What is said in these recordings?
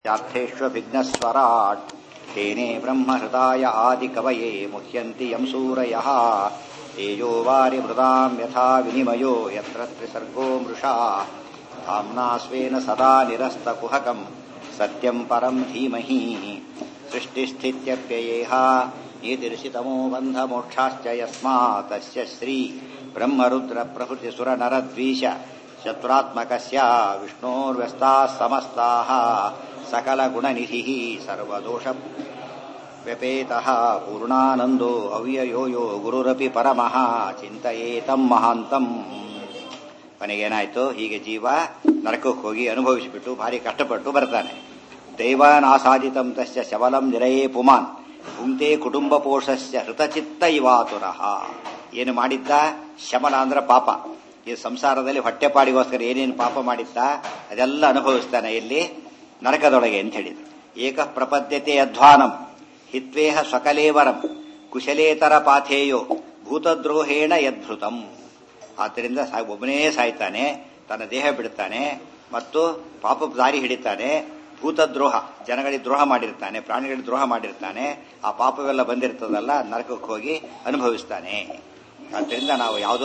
यार्थेष्वभिघ्नस्वराट् तेने ब्रह्महृदाय आदिकवये मुह्यन्ति यं सूरयः तेजो वारिमृदाम् यथा विनिमयो यत्र त्रिसर्गो मृषा धाम्ना स्वेन सदा निरस्तकुहकम् सत्यम् परम् धीमहि सृष्टिस्थित्यप्ययेह ईदृशितमो बन्धमोक्षाश्च यस्मात् तस्य श्री ब्रह्मरुद्रप्रभृतिसुरनरद्वीष शत्रुरात्मकस्य विष्णोर्व्यस्ताः समस्ताः सकलगुणनिधिः सर्वदोष व्यपेतः पूर्णानन्दो ಅವ್ಯಯೋ ಯೋ ಗುರುರಪಿ ಪರಮಃ ಚಿಂತಯೇತಂ ಮಹಾಂತಂ ಕೊನೆಗೇನಾಯ್ತು ಹೀಗೆ ಜೀವ ನರಕಕ್ಕೆ ಹೋಗಿ ಅನುಭವಿಸಿಬಿಟ್ಟು ಭಾರಿ ಕಷ್ಟಪಟ್ಟು ಬರ್ತಾನೆ ದೈವಾನಾಸಾದಿತಂ ತಸ್ಯ ಶವಲಂ ನಿರಯೇ ಪುಮಾನ್ ಭುಂಕ್ತೆ ಕುಟುಂಬ ಪೋಷಸ್ಯ ಹೃತಚಿತ್ತ ಇವಾತುರಃ ಏನು ಮಾಡಿದ್ದ ಶಮನ ಅಂದ್ರೆ ಪಾಪ ಈ ಸಂಸಾರದಲ್ಲಿ ಹೊಟ್ಟೆಪಾಡಿಗೋಸ್ಕರ ಏನೇನು ಪಾಪ ಮಾಡಿದ್ದ ಅದೆಲ್ಲ ಅನುಭವಿಸ್ತಾನೆ ಇಲ್ಲಿ ನರಕದೊಳಗೆ ಅಂತ ಹೇಳಿದ್ರು ಏಕ ಪ್ರಪದ್ಯತೆ ಅಧ್ವಾನಂ ಹಿತ್ವೇಹ ಸ್ವಕಲೇವರಂ ಕುಶಲೇತರ ಪಾಥೇಯೋ ಭೂತದ್ರೋಹೇಣ ಯದ್ಭೃತಂ ಆದ್ದರಿಂದ ಒಬ್ಬನೇ ಸಾಯ್ತಾನೆ ತನ್ನ ದೇಹ ಬಿಡ್ತಾನೆ ಮತ್ತು ಪಾಪ ದಾರಿ ಹಿಡಿತಾನೆ ಭೂತದ್ರೋಹ ಜನಗಳಿಗೆ ದ್ರೋಹ ಮಾಡಿರ್ತಾನೆ ಪ್ರಾಣಿಗಳಿಗೆ ದ್ರೋಹ ಮಾಡಿರ್ತಾನೆ ಆ ಪಾಪವೆಲ್ಲ ಬಂದಿರ್ತದಲ್ಲ ನರಕಕ್ಕೆ ಹೋಗಿ ಅನುಭವಿಸ್ತಾನೆ ಆದ್ದರಿಂದ ನಾವು ಯಾವುದೋ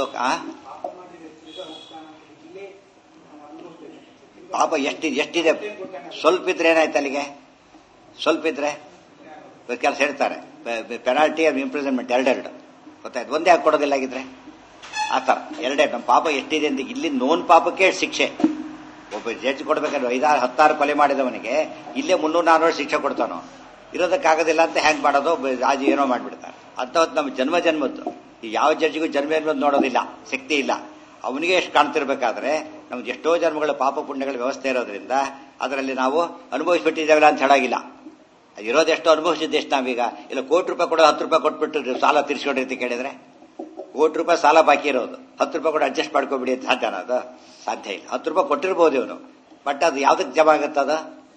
ಪಾಪ ಎಷ್ಟಿದೆ ಎಷ್ಟಿದೆ ಸ್ವಲ್ಪ ಇದ್ರೆ ಏನಾಯ್ತು ಅಲ್ಲಿಗೆ ಸ್ವಲ್ಪ ಇದ್ರೆ ಕೆಲಸ ಹೇಳ್ತಾರೆ ಪೆನಾಲ್ಟಿ ಆಫ್ ಇಂಪ್ರಿಸನ್ಮೆಂಟ್ ಎರಡೆರಡು ಗೊತ್ತಾಯ್ತು ಒಂದೇ ಹಾಕಿ ಕೊಡೋದಿಲ್ಲ ಆಗಿದ್ರೆ ಆ ಥರ ಎರಡೇ ನಮ್ಮ ಪಾಪ ಎಷ್ಟಿದೆ ಅಂತ ಇಲ್ಲಿ ನೋನ್ ಪಾಪಕ್ಕೆ ಶಿಕ್ಷೆ ಒಬ್ಬ ಜಡ್ಜ್ ಕೊಡ್ಬೇಕಾದ್ರೆ ಐದಾರು ಹತ್ತಾರು ಕೊಲೆ ಮಾಡಿದವನಿಗೆ ಇಲ್ಲೇ ಮುನ್ನೂರು ನಾನ್ನೂರು ಶಿಕ್ಷೆ ಕೊಡ್ತಾನೋ ಇರೋದಕ್ಕಾಗೋದಿಲ್ಲ ಅಂತ ಹ್ಯಾಂಗ್ ಮಾಡೋದು ರಾಜು ಏನೋ ಮಾಡಿಬಿಡ್ತಾರೆ ಅಂಥವತ್ತು ನಮ್ಮ ಜನ್ಮ ಜನ್ಮದ್ದು ಈ ಯಾವ ಜಡ್ಜಿಗೂ ಜನ್ಮ ಜನ್ಮದ್ದು ನೋಡೋದಿಲ್ಲ ಶಕ್ತಿ ಇಲ್ಲ ಅವನಿಗೆ ಎಷ್ಟು ಕಾಣ್ತಿರ್ಬೇಕಾದ್ರೆ ನಮ್ಗೆ ಎಷ್ಟೋ ಜನ್ಮಗಳ ಪಾಪ ಪುಣ್ಯಗಳ ವ್ಯವಸ್ಥೆ ಇರೋದ್ರಿಂದ ಅದರಲ್ಲಿ ನಾವು ಅನುಭವಿಸ್ಬಿಟ್ಟಿದ್ದೇವಲ್ಲ ಅಂತ ಹೇಳಾಗಿಲ್ಲ ಇರೋದೆಷ್ಟು ಅನುಭವಿಸಿದ್ದು ಎಷ್ಟು ನಾವೀಗ ಇಲ್ಲ ಕೋಟಿ ರೂಪಾಯಿ ಕೊಡೋ ಹತ್ತು ರೂಪಾಯಿ ಕೊಟ್ಬಿಟ್ಟು ಸಾಲ ತೀರ್ಸ್ಕೊಂಡಿರ್ತಿ ಕೇಳಿದ್ರೆ ಕೋಟಿ ರೂಪಾಯಿ ಸಾಲ ಬಾಕಿ ಇರೋದು ಹತ್ತು ರೂಪಾಯಿ ಕೂಡ ಅಡ್ಜಸ್ಟ್ ಮಾಡ್ಕೊಬಿಡಿ ಅಂತ ಸಾಧ್ಯನ ಅದು ಸಾಧ್ಯ ಇಲ್ಲ ಹತ್ತು ರೂಪಾಯಿ ಕೊಟ್ಟಿರ್ಬೋದು ಇವನು ಬಟ್ ಅದು ಯಾವ್ದಕ್ಕೆ ಜಮಾ ಆಗುತ್ತದ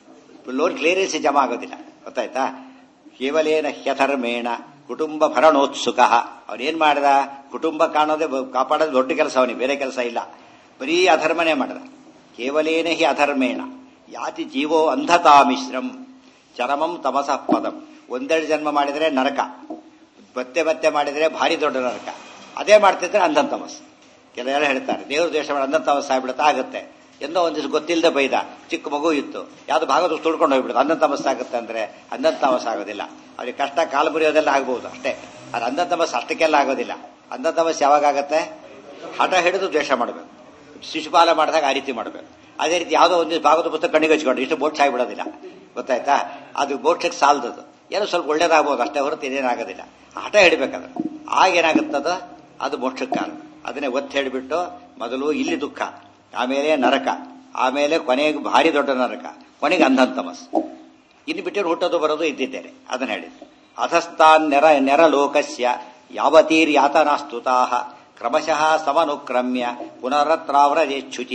ಲೋನ್ ಕ್ಲಿಯರೆನ್ಸ್ ಜಮಾ ಆಗೋದಿಲ್ಲ ಗೊತ್ತಾಯ್ತಾ ಕೇವಲೇನ ಹ್ಯಧರ್ಮೇಣ ಕುಟುಂಬ ಭರಣೋತ್ಸುಕ ಅವನೇನ್ ಮಾಡಿದ ಕುಟುಂಬ ಕಾಣೋದೇ ಕಾಪಾಡೋದು ದೊಡ್ಡ ಕೆಲಸ ಅವನಿಗೆ ಬೇರೆ ಕೆಲಸ ಇಲ್ಲ ಬರೀ ಅಧರ್ಮನೇ ಮಾಡಿದ ಕೇವಲೇನ ಹಿ ಅಧರ್ಮೇಣ ಯಾತಿ ಜೀವೋ ಅಂಧತಾ ಮಿಶ್ರಂ ಚರಮಂ ತಮಸಃ ಪದಂ ಒಂದೆರಡು ಜನ್ಮ ಮಾಡಿದರೆ ನರಕ ಮತ್ತೆ ಮತ್ತೆ ಮಾಡಿದರೆ ಭಾರಿ ದೊಡ್ಡ ನರಕ ಅದೇ ಮಾಡ್ತಿದ್ರೆ ಅಂಧನ್ ತಮಸ್ ಕೆಲವೆಲ್ಲ ಹೇಳ್ತಾರೆ ದೇವರು ದೇಶ ಮಾಡಿ ಅಂಧನ್ ತಮಸ್ ಆಗ್ಬಿಡುತ್ತಾ ಆಗುತ್ತೆ ಎಂದೋ ಒಂದ್ ದಿವಸ ಗೊತ್ತಿಲ್ಲದೆ ಬೈದ ಚಿಕ್ಕ ಮಗು ಇತ್ತು ಯಾವ್ದು ಭಾಗದ ತುಳ್ಕೊಂಡು ಹೋಗ್ಬಿಡುತ್ತೆ ಅಂಧನ್ ತಮಸ್ ಆಗುತ್ತೆ ಅಂದ್ರೆ ಅಂಧನ್ ತಮಸ್ ಆಗೋದಿಲ್ಲ ಅವ್ರಿಗೆ ಕಷ್ಟ ಕಾಲು ಮುರಿಯೋದೆಲ್ಲ ಆಗ್ಬಹುದು ಅಷ್ಟೇ ಅದು ಅಂಧನ್ ತಮಸ್ ಅಷ್ಟಕ್ಕೆಲ್ಲ ಆಗೋದಿಲ್ಲ ಅಂಧನ್ ತಮಸ್ ಯಾವಾಗ ಆಗತ್ತೆ ಹಠ ಹಿಡಿದು ದ್ವೇಷ ಮಾಡಬೇಕು ಶಿಶುಪಾಲ ಮಾಡಿದಾಗ ಆ ರೀತಿ ಮಾಡಬೇಕು ಅದೇ ರೀತಿ ಯಾವುದೋ ಒಂದು ಭಾಗದ ಪುಸ್ತಕ ಕಣ್ಣಿಗೆ ಹಚ್ಕೊಂಡು ಇಷ್ಟು ಮೋಕ್ಷ ಆಗಿಬಿಡೋದಿಲ್ಲ ಗೊತ್ತಾಯ್ತಾ ಅದು ಮೋಕ್ಷಕ್ಕೆ ಸಾಲದದು ಏನೋ ಸ್ವಲ್ಪ ಒಳ್ಳೇದಾಗಬಹುದು ಅಷ್ಟೇ ಹೊರತು ಇದೇನಾಗೋದಿಲ್ಲ ಹಠ ಹಿಡಿಬೇಕಾದ್ರೆ ಆಗ ಏನಾಗುತ್ತದ ಅದು ಮೋಕ್ಷಕ್ಕೆ ಕಾರಣ ಅದನ್ನೇ ಒತ್ತು ಹೇಳಿಬಿಟ್ಟು ಮೊದಲು ಇಲ್ಲಿ ದುಃಖ ಆಮೇಲೆ ನರಕ ಆಮೇಲೆ ಕೊನೆಗೆ ಭಾರಿ ದೊಡ್ಡ ನರಕ ಕೊನೆಗೆ ಅಂಧನ್ ತಮಸ್ ಇನ್ನು ಬಿಟ್ಟಿರು ಹುಟ್ಟೋದು ಬರೋದು ಇದ್ದಿದ್ದೇನೆ ಅದನ್ನ ಹೇಳಿದ್ರು ಅಧಸ್ತಾನ್ ನೆರ ನೆರಲೋಕಸ್ಯ ಯಾವತೀರ್ಯಾತನಾಸ್ತುತಾ ಕ್ರಮಶಃ ಸಮನುಕ್ರಮ್ಯ ಪುನರತ್ರಾವ್ರಜೇಚ್ಯುತಿ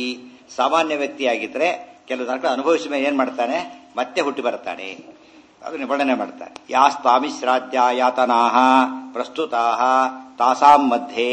ಸಾಮಾನ್ಯ ವ್ಯಕ್ತಿಯಾಗಿದ್ರೆ ಕೆಲವು ನರಕ ಅನುಭವಿಸಿದ ಮೇಲೆ ಏನ್ ಮಾಡ್ತಾನೆ ಮತ್ತೆ ಹುಟ್ಟಿ ಬರ್ತಾನೆ ಅದನ್ನ ವರ್ಣನೆ ಮಾಡ್ತಾರೆ ಯಾಸ್ತಾಮಿಶ್ರಾದ್ಯ ಯಾತನಾ ಪ್ರಸ್ತುತಾ ತಾಸಾಂ ಮಧ್ಯೆ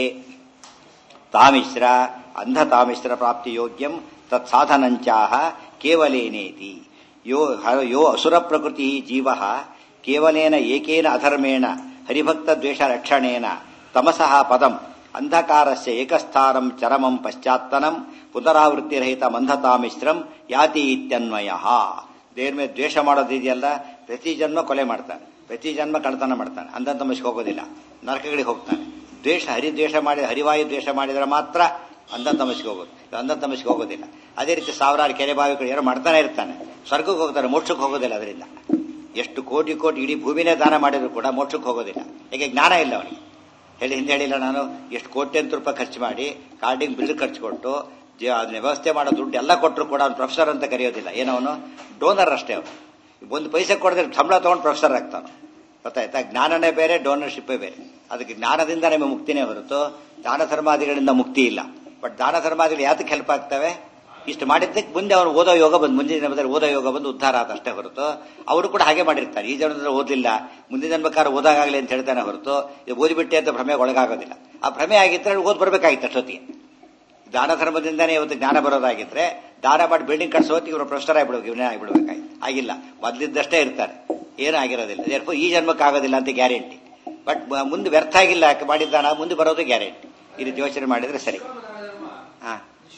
ತಾಮಿಶ್ರ ಅಂಧತಾಮಿಶ್ರ ಪ್ರಾಪ್ತಿ ಯೋಗ್ಯಂ ತತ್ಸಾಧನಂಚಾಹ ಕೇವಲೇನೇತಿ ಯೋ ಯೋ ಅಸುರ ಪ್ರಕೃತಿ ಜೀವ ಕೇವಲೇನ ಏಕೇನ ಅಧರ್ಮೇಣ ಹರಿಭಕ್ತ ದ್ವೇಷ ರಕ್ಷಣೇನ ತಮಸಃ ಪದಂ ಅಂಧಕಾರಸ್ಯ ಏಕಸ್ಥಾನಂ ಚರಮಂ ಪಶ್ಚಾತ್ತನಂ ಪುನರಾವೃತ್ತಿರಹಿತ ಮಂಧತಾಮಿಶ್ರಂ ಯಾತಿ ಇತ್ಯನ್ವಯ ದೇವ್ರ ಮೇಲೆ ದ್ವೇಷ ಮಾಡೋದಿದೆಯಲ್ಲ ಪ್ರತಿ ಜನ್ಮ ಕೊಲೆ ಮಾಡ್ತಾನೆ ಪ್ರತಿ ಜನ್ಮ ಕಳ್ತನ ಮಾಡ್ತಾನೆ ಅಂಧ ತಮಸ್ಗೆ ಹೋಗೋದಿಲ್ಲ ನರಕಗಳಿಗೆ ಹೋಗ್ತಾನೆ ದ್ವೇಷ ಹರಿದ್ವೇಷ ಮಾಡಿ ಹರಿವಾಯು ದ್ವೇಷ ಮಾಡಿದ್ರೆ ಮಾತ್ರ ಅಂಧ ತಮಸ್ಗೆ ಹೋಗೋದು ಅಂಧ ತಮಸ್ಗೆ ಹೋಗೋದಿಲ್ಲ ಅದೇ ರೀತಿ ಸಾವಿರಾರು ಕೆರೆ ಬಾವಿಗಳು ಏನೋ ಮಾಡ್ತಾನೆ ಇರ್ತಾನೆ ಸ್ವರ್ಗಕ್ಕೆ ಹೋಗ್ತಾನೆ ಮೋಕ್ಷಕ್ಕೆ ಹೋಗೋದಿಲ್ಲ ಅದರಿಂದ ಎಷ್ಟು ಕೋಟಿ ಕೋಟಿ ಇಡೀ ಭೂಮಿನೇ ದಾನ ಮಾಡಿದ್ರು ಕೂಡ ಮೋಕ್ಷಕ್ಕೆ ಹೋಗೋದಿಲ್ಲ ಯಾಕೆ ಜ್ಞಾನ ಇಲ್ಲ ಅವನಿಗೆ ಹೇಳಿ ಹಿಂದೆ ಹೇಳಿಲ್ಲ ನಾನು ಎಷ್ಟು ಕೋಟ್ಯಂತ ರೂಪಾಯಿ ಖರ್ಚು ಮಾಡಿ ಕಾರ್ಡಿಂಗ್ ಬಿಲ್ ಖರ್ಚು ಕೊಟ್ಟು ಅದನ್ನ ವ್ಯವಸ್ಥೆ ಮಾಡೋ ದುಡ್ಡು ಎಲ್ಲ ಕೊಟ್ಟರು ಕೂಡ ಅವ್ನು ಪ್ರೊಫೆಸರ್ ಅಂತ ಕರೆಯೋದಿಲ್ಲ ಏನವನು ಡೋನರ್ ಅಷ್ಟೇ ಅವನು ಒಂದು ಪೈಸೆ ಕೊಡದೆ ಸಂಬಳ ತಗೊಂಡು ಪ್ರೊಫೆಸರ್ ಆಗ್ತಾನೆ ಗೊತ್ತಾಯ್ತಾ ಜ್ಞಾನನೇ ಬೇರೆ ಡೋನರ್ಶಿಪ್ಪೇ ಬೇರೆ ಅದಕ್ಕೆ ಜ್ಞಾನದಿಂದ ನಮಗೆ ಮುಕ್ತಿನೇ ಹೊರತು ದಾನ ಧರ್ಮಾದಿಗಳಿಂದ ಮುಕ್ತಿ ಇಲ್ಲ ಬಟ್ ದಾನ ಧರ್ಮಾದಿಗಳು ಯಾತಕ್ಕೆ ಹೆಲ್ಪ್ ಆಗ್ತವೆ ಇಷ್ಟು ಮಾಡಿದ್ದಕ್ಕೆ ಮುಂದೆ ಅವನು ಓದೋ ಯೋಗ ಬಂದು ಮುಂದಿನ ಜನ್ಮದಲ್ಲಿ ಓದೋ ಯೋಗ ಬಂದು ಉದ್ಧಾರ ಆದ ಅಷ್ಟೇ ಹೊರತು ಅವರು ಕೂಡ ಹಾಗೆ ಮಾಡಿರ್ತಾರೆ ಈ ಜನ್ಮದಲ್ಲಿ ಓದಲಿಲ್ಲ ಮುಂದಿನ ಜನ್ಮಕಾರ ಓದಾಗಲಿ ಅಂತ ಹೇಳ್ತಾನೆ ಹೊರತು ಇದು ಓದಿಬಿಟ್ಟೆ ಅಂತ ಭ್ರಮೆಗೆ ಒಳಗಾಗೋದಿಲ್ಲ ಆ ಭ್ರಮೆ ಆಗಿದ್ರೆ ಓದ್ ಬರ್ಬೇಕಾಗಿತ್ತು ಅಷ್ಟೊತ್ತಿಗೆ ದಾನ ಧರ್ಮದಿಂದನೇ ಇವತ್ತು ಜ್ಞಾನ ಬರೋದಾಗಿದ್ರೆ ದಾರ ಮಾಡಿ ಬಿಲ್ಡಿಂಗ್ ಕಟ್ಸೋತಿ ಇವರು ಪ್ರೊಫೆಸರ್ ಆಗ್ಬಿಡ್ಬೇಕು ಇವನೇ ಆಗ್ಬಿಡ್ಬೇಕಾಯ್ತು ಆಗಿಲ್ಲ ಮೊದ್ಲಿದ್ದಷ್ಟೇ ಇರ್ತಾರೆ ಏನೂ ಆಗಿರೋದಿಲ್ಲ ದೇರ್ಫೋ ಈ ಜನ್ಮಕ್ಕೆ ಆಗೋದಿಲ್ಲ ಅಂತ ಗ್ಯಾರಂಟಿ ಬಟ್ ಮುಂದೆ ವ್ಯರ್ಥ ಆಗಿಲ್ಲ ಯಾಕೆ ಮಾಡಿದ್ದಾನ ಮುಂದೆ ಬರೋದು ಗ್ಯಾರಂಟಿ ಈ ರೀತಿ ಯೋಚನೆ ಮಾಡಿದ್ರೆ ಸರಿ ಹಾ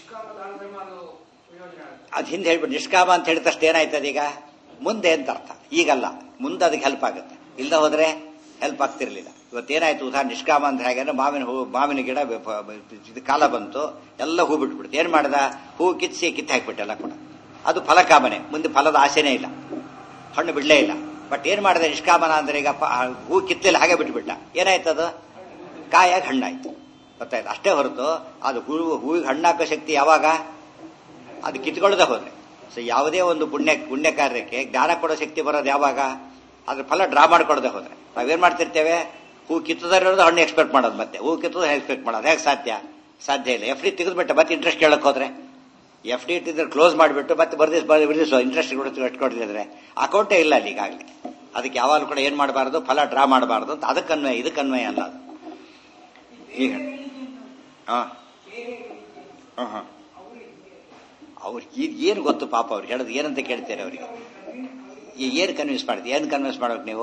ಅದು ಹಿಂದೆ ಹೇಳ್ಬಿಟ್ಟು ನಿಷ್ಕಾಮ ಅಂತ ಹೇಳಿದ ತಕ್ಷಣ ಏನಾಯ್ತದ ಈಗ ಮುಂದೆ ಅಂತ ಅರ್ಥ ಈಗಲ್ಲ ಮುಂದೆ ಅದಕ್ಕೆ ಹೆಲ್ಪ್ ಆಗುತ್ತೆ ಇಲ್ಲದ ಹೋದ್ರೆ ಹೆಲ್ಪ್ ಆಗ್ತಿರ್ಲಿಲ್ಲ ಇವತ್ತೇನಾಯ್ತು ಉದಾಹರಣೆ ನಿಷ್ಕಾಮ ಅಂತ ಹೇಗೆ ಮಾವಿನ ಹೂ ಮಾವಿನ ಗಿಡ ಬೆ- ಬ- ಬ- ಇದು ಕಾಲ ಬಂತು ಎಲ್ಲ ಹೂ ಬಿಟ್ಬಿಡ್ತು ಏನ್ ಮಾಡ್ದ ಹೂ ಕಿತ್ಸಿ ಕಿತ್ತು ಹಾಕ್ಬಿಟ್ಟೆಲ್ಲ ಕೂಡ ಅದು ಫಲಕಾಮನೆ ಮುಂದೆ ಫಲದ ಆಸೆನೇ ಇಲ್ಲ ಹಣ್ಣು ಬಿಡ್ಲೇ ಇಲ್ಲ ಬಟ್ ಏನ್ ಮಾಡಿದೆ ನಿಷ್ಕಾಮನ ಅಂದ್ರೆ ಈಗ ಪ- ಆ ಹೂ ಕಿತ್ತಲಿಲ್ಲ ಹಾಗೆ ಬಿಟ್ಬಿಟ್ಟ ಏನಾಯ್ತದು ಕಾಯಾಗಿ ಹಣ್ಣಾಯ್ತು ಗೊತ್ತಾಯ್ತು ಅಷ್ಟೇ ಹೊರತು ಅದು ಹೂ ಹೂವಿಗೆ ಹಣ್ಣಾಕೋ ಶಕ್ತಿ ಯಾವಾಗ ಅದು ಕಿತ್ಕೊಳ್ಳದೆ ಹೋದ್ರೆ ಸೊ ಯಾವುದೇ ಒಂದು ಪುಣ್ಯ ಪುಣ್ಯ ಕಾರ್ಯಕ್ಕೆ ಜ್ಞಾನ ಕೊಡೋ ಶಕ್ತಿ ಬರೋದು ಯಾವಾಗ ಅದ್ರ ಫಲ ಡ್ರಾ ಮಾಡ್ಕೊಡದೆ ಹೋದ್ರೆ ನಾವೇನ್ ಮಾಡ್ತಿರ್ತೇವೆ ಹೂ ಕಿತ್ತದಿರೋದು ಹಣ್ಣು ಎಕ್ಸ್ಪೆಕ್ಟ್ ಮಾಡೋದು ಮತ್ತೆ ಹೂ ಕಿತ್ತದ ಎಕ್ಸ್ಪೆಕ್ಟ್ ಮಾಡೋದು ಹೇಗೆ ಸಾಧ್ಯ ಸಾಧ್ಯ ಇಲ್ಲ ಎಫ್ ಡಿ ತೆಗೆದ್ಬಿಟ್ಟೆ ಮತ್ತೆ ಇಂಟ್ರೆಸ್ಟ್ ಕೇಳಕ್ ಹೋದ್ರೆ ಎಫ್ ಡಿ ಇಟ್ಟಿದ್ರೆ ಕ್ಲೋಸ್ ಮಾಡಿಬಿಟ್ಟು ಮತ್ತೆ ಬರ್ದಿಸ್ ಬರ್ದಿಸೋ ಇಂಟ್ರೆಸ್ಟ್ ಕೊಡ್ತಿದ್ರೆ ಅಕೌಂಟೇ ಇಲ್ಲ ಅಲ್ಲಿ ಈಗಾಗಲೇ ಅದಕ್ಕೆ ಯಾವಾಗಲೂ ಕೂಡ ಏನ್ ಮಾಡಬಾರ್ದು ಫಲ ಡ್ರಾ ಮಾಡಬಾರ್ದು ಅಂತ ಅದಕ್ಕನ್ವಯ ಇದಕ್ಕನ್ವಯ ಅಲ್ಲ ಅದು ಈಗ ಹಾ ಹಾ ಹಾ ಅವ್ರಿಗೆ ಏನು ಗೊತ್ತು ಪಾಪ ಅವ್ರಿಗೆ ಹೇಳೋದು ಏನಂತ ಕೇಳ್ತಾರೆ ಅವರಿಗೆ ಏನು ಕನ್ವಿನ್ಸ್ ಮಾಡ್ತೀವಿ ಏನು ಕನ್ವಿನ್ಸ್ ಮಾಡ್ಬೇಕು ನೀವು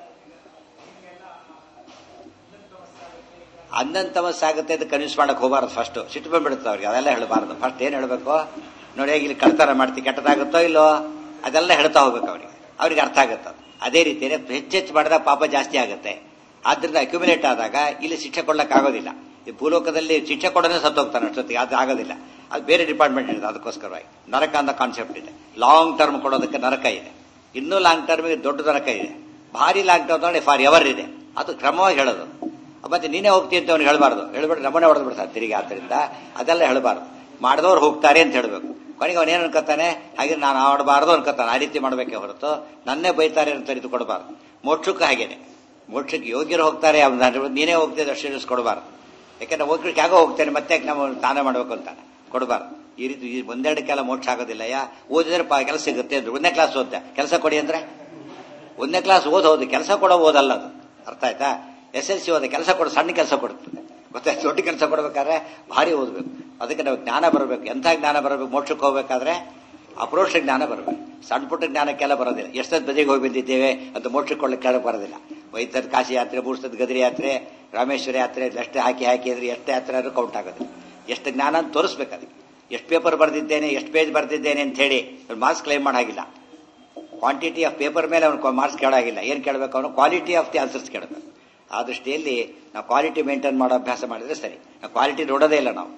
ಅಂದನ್ ತಮಸ್ಸಾಗುತ್ತೆ ಅಂತ ಕನ್ವಿನ್ಸ್ ಮಾಡಕ್ ಹೋಗಬಾರ್ದು ಫಸ್ಟ್ ಸಿಟ್ಟು ಬಂದ್ಬಿಡುತ್ತೆ ಅವ್ರಿಗೆ ಅದೆಲ್ಲ ಹೇಳಬಾರ್ದು ಫಸ್ಟ್ ಏನ್ ಹೇಳ್ಬೇಕು ನೋಡಿ ಹೇಗೆ ಇಲ್ಲಿ ಕಳ್ತನ ಮಾಡ್ತಿ ಕೆಟ್ಟದಾಗುತ್ತೋ ಇಲ್ಲೋ ಅದೆಲ್ಲ ಹೇಳ್ತಾ ಹೋಗ್ಬೇಕು ಅವ್ರಿಗೆ ಅವ್ರಿಗೆ ಅರ್ಥ ಆಗುತ್ತೆ ಅದು. ಅದೇ ರೀತಿ ಹೆಚ್ಚೆಚ್ಚು ಮಾಡಿದಾಗ ಪಾಪ ಜಾಸ್ತಿ ಆಗುತ್ತೆ ಆದ್ರಿಂದ ಅಕ್ಯುಮಿಲೇಟ್ ಆದಾಗ ಇಲ್ಲಿ ಶಿಕ್ಷೆ ಕೊಡ್ಲಕ್ ಆಗೋದಿಲ್ಲ ಈ ಭೂಲೋಕದಲ್ಲಿ ಶಿಕ್ಷೆ ಕೊಡೋದೇ ಸತ್ತೋಗ್ತಾನೆ ಅಷ್ಟೊತ್ತಿಗೆ ಅದು ಆಗೋದಿಲ್ಲ ಅದು ಬೇರೆ ಡಿಪಾರ್ಟ್ಮೆಂಟ್ ಇದೆ ಅದಕ್ಕೋಸ್ಕರವಾಗಿ ನರಕ ಅಂತ ಕಾನ್ಸೆಪ್ಟ್ ಇದೆ ಲಾಂಗ್ ಟರ್ಮ್ ಕೊಡೋದಕ್ಕೆ ನರಕ ಇದೆ ಇನ್ನೂ ಲಾಂಗ್ ಟರ್ಮ್ಗೆ ದೊಡ್ಡ ನರಕ ಇದೆ ಭಾರಿ ಲಾಂಗ್ ಟರ್ಮ್ ನೋಡಿ ಫಾರ್ ಎವರ್ ಇದೆ ಅದು ಕ್ರಮವಾಗಿ ಹೇಳೋದು ಮತ್ತೆ ನೀನೇ ಹೋಗ್ತೀನಿ ಅಂತ ಅವ್ನಿಗೆ ಹೇಳ್ಬಾರ್ದು ಹೇಳ್ಬಿಟ್ಟು ನಮ್ಮನೆ ಹೊಡೆದು ಬಿಡ್ತಾರೆ ತಿರುಗಿ ಆದ್ರಿಂದ ಅದೆಲ್ಲ ಹೇಳ್ಬಾರ್ದು ಮಾಡಿದವ್ರು ಹೋಗ್ತಾರೆ ಅಂತ ಹೇಳ್ಬೇಕು ಕೊನೆಗೆ ಅವನೇನು ಅನ್ಕೋತಾನೆ ಹಾಗೆ ನಾನು ಆಡಬಾರ್ದು ಅನ್ಕೋತಾನೆ ಆ ರೀತಿ ಮಾಡಬೇಕೆ ಹೊರತು ನನ್ನೇ ಬೈತಾರೆ ಅಂತ ರೀತಿ ಕೊಡಬಾರ್ದು ಮೋಕ್ಷಕ್ಕೂ ಹಾಗೇನೆ ಮೋಕ್ಷಕ್ಕೆ ಯೋಗ್ಯರು ಹೋಗ್ತಾರೆ ಅವ್ನ ನೀನೇ ಹೋಗ್ತಿದ್ದ ಅಷ್ಟು ಕೊಡಬಾರ್ದು ಯಾಕಂದ್ರೆ ಮೋಕ್ಷಕ್ಕೆ ಯಾಕೋ ಹೋಗ್ತೇನೆ ಮತ್ತೆ ಯಾಕೆ ನಾವು ತಾನೇ ಮಾಡ್ಬೇಕು ಅಂತಾನೆ ಕೊಡಬಾರ್ದು ಈ ರೀತಿ ಈ ಒಂದೆರಡಕ್ಕೆಲ್ಲ ಮೋಕ್ಷ ಆಗೋದಿಲ್ಲ ಯಾ ಓದಿದ್ರೆ ಪಾ ಕೆಲಸ ಸಿಗುತ್ತೆ ಅಂದ್ರೆ ಒಂದನೇ ಕ್ಲಾಸ್ ಓದ್ತೆ ಕೆಲಸ ಕೊಡಿ ಅಂದ್ರೆ ಒಂದನೇ ಕ್ಲಾಸ್ ಓದ್ ಹೌದು ಕೆಲಸ ಕೊಡೋ ಓದಲ್ಲ ಅದು ಅರ್ಥ ಆಯ್ತಾ ಎಸ್ ಎಲ್ ಸಿ ಓದ ಕೆಲಸ ಕೊಡು ಸಣ್ಣ ಕೆಲಸ ಕೊಡುತ್ತದೆ ಗೊತ್ತಾಯ್ತು ದೊಡ್ಡ ಕೆಲಸ ಕೊಡ್ಬೇಕಾದ್ರೆ ಭಾರಿ ಓದ್ಬೇಕು ಅದಕ್ಕೆ ನಾವು ಜ್ಞಾನ ಬರಬೇಕು ಎಂಥ ಜ್ಞಾನ ಬರಬೇಕು ಮೋಕ್ಷಕ್ಕೆ ಹೋಗ್ಬೇಕಾದ್ರೆ ಅಪ್ರೋಕ್ಷ ಜ್ಞಾನ ಬರಬೇಕು ಸಣ್ಣ ಪುಟ್ಟ ಜ್ಞಾನಕ್ಕೆಲ್ಲ ಬರೋದಿಲ್ಲ ಎಷ್ಟೊತ್ತು ಬದಿಗೆ ಹೋಗಿ ಬಂದಿದ್ದೇವೆ ಅಂತ ಮೋಕ್ಷಕ್ಕೆ ಕೊಳ್ಳಕ್ಕೆ ಕೇಳಕ್ ಬರೋದಿಲ್ಲ ವೈದ್ಯದ ಕಾಶಿ ಯಾತ್ರೆ ಬೂರ್ಸದ ಗದಿರಿ ಯಾತ್ರೆ ರಾಮೇಶ್ವರ ಯಾತ್ರೆ ಎಷ್ಟು ಹಾಕಿ ಹಾಕಿ ಅಂದ್ರೆ ಎಷ್ಟು ಯಾತ್ರೆ ಆದ್ರೂ ಕೌಂಟ್ ಆಗೋದಿಲ್ಲ ಎಷ್ಟು ಜ್ಞಾನ ಅಂತ ತೋರಿಸ್ಬೇಕು ಅದಕ್ಕೆ ಎಷ್ಟು ಪೇಪರ್ ಬರೆದಿದ್ದೇನೆ ಎಷ್ಟು ಪೇಜ್ ಬರೆದಿದ್ದೇನೆ ಅಂತ ಹೇಳಿ ಮಾರ್ಕ್ಸ್ ಕ್ಲೈಮ್ ಮಾಡಾಗಿಲ್ಲ ಕ್ವಾಂಟಿಟಿ ಆಫ್ ಪೇಪರ್ ಮೇಲೆ ಅವನು ಮಾರ್ಕ್ಸ್ ಕೇಳಾಗಿಲ್ಲ ಏನ್ ಕೇಳಬೇಕು ಅವನು ಕ್ವಾಲಿಟಿ ಆಫ್ ದಿ ಆನ್ಸರ್ಸ್ ಕೇಳಬೇಕು ಆ ದೃಷ್ಟಿಯಲ್ಲಿ ನಾವು ಕ್ವಾಲಿಟಿ ಮೇಂಟೈನ್ ಮಾಡೋ ಅಭ್ಯಾಸ ಮಾಡಿದ್ರೆ ಸರಿ ನಾವು ಕ್ವಾಲಿಟಿ ನೋಡೋದೇ ಇಲ್ಲ ನಾವು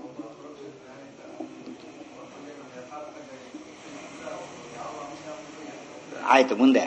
ಆಯ್ತು ಮುಂದೆ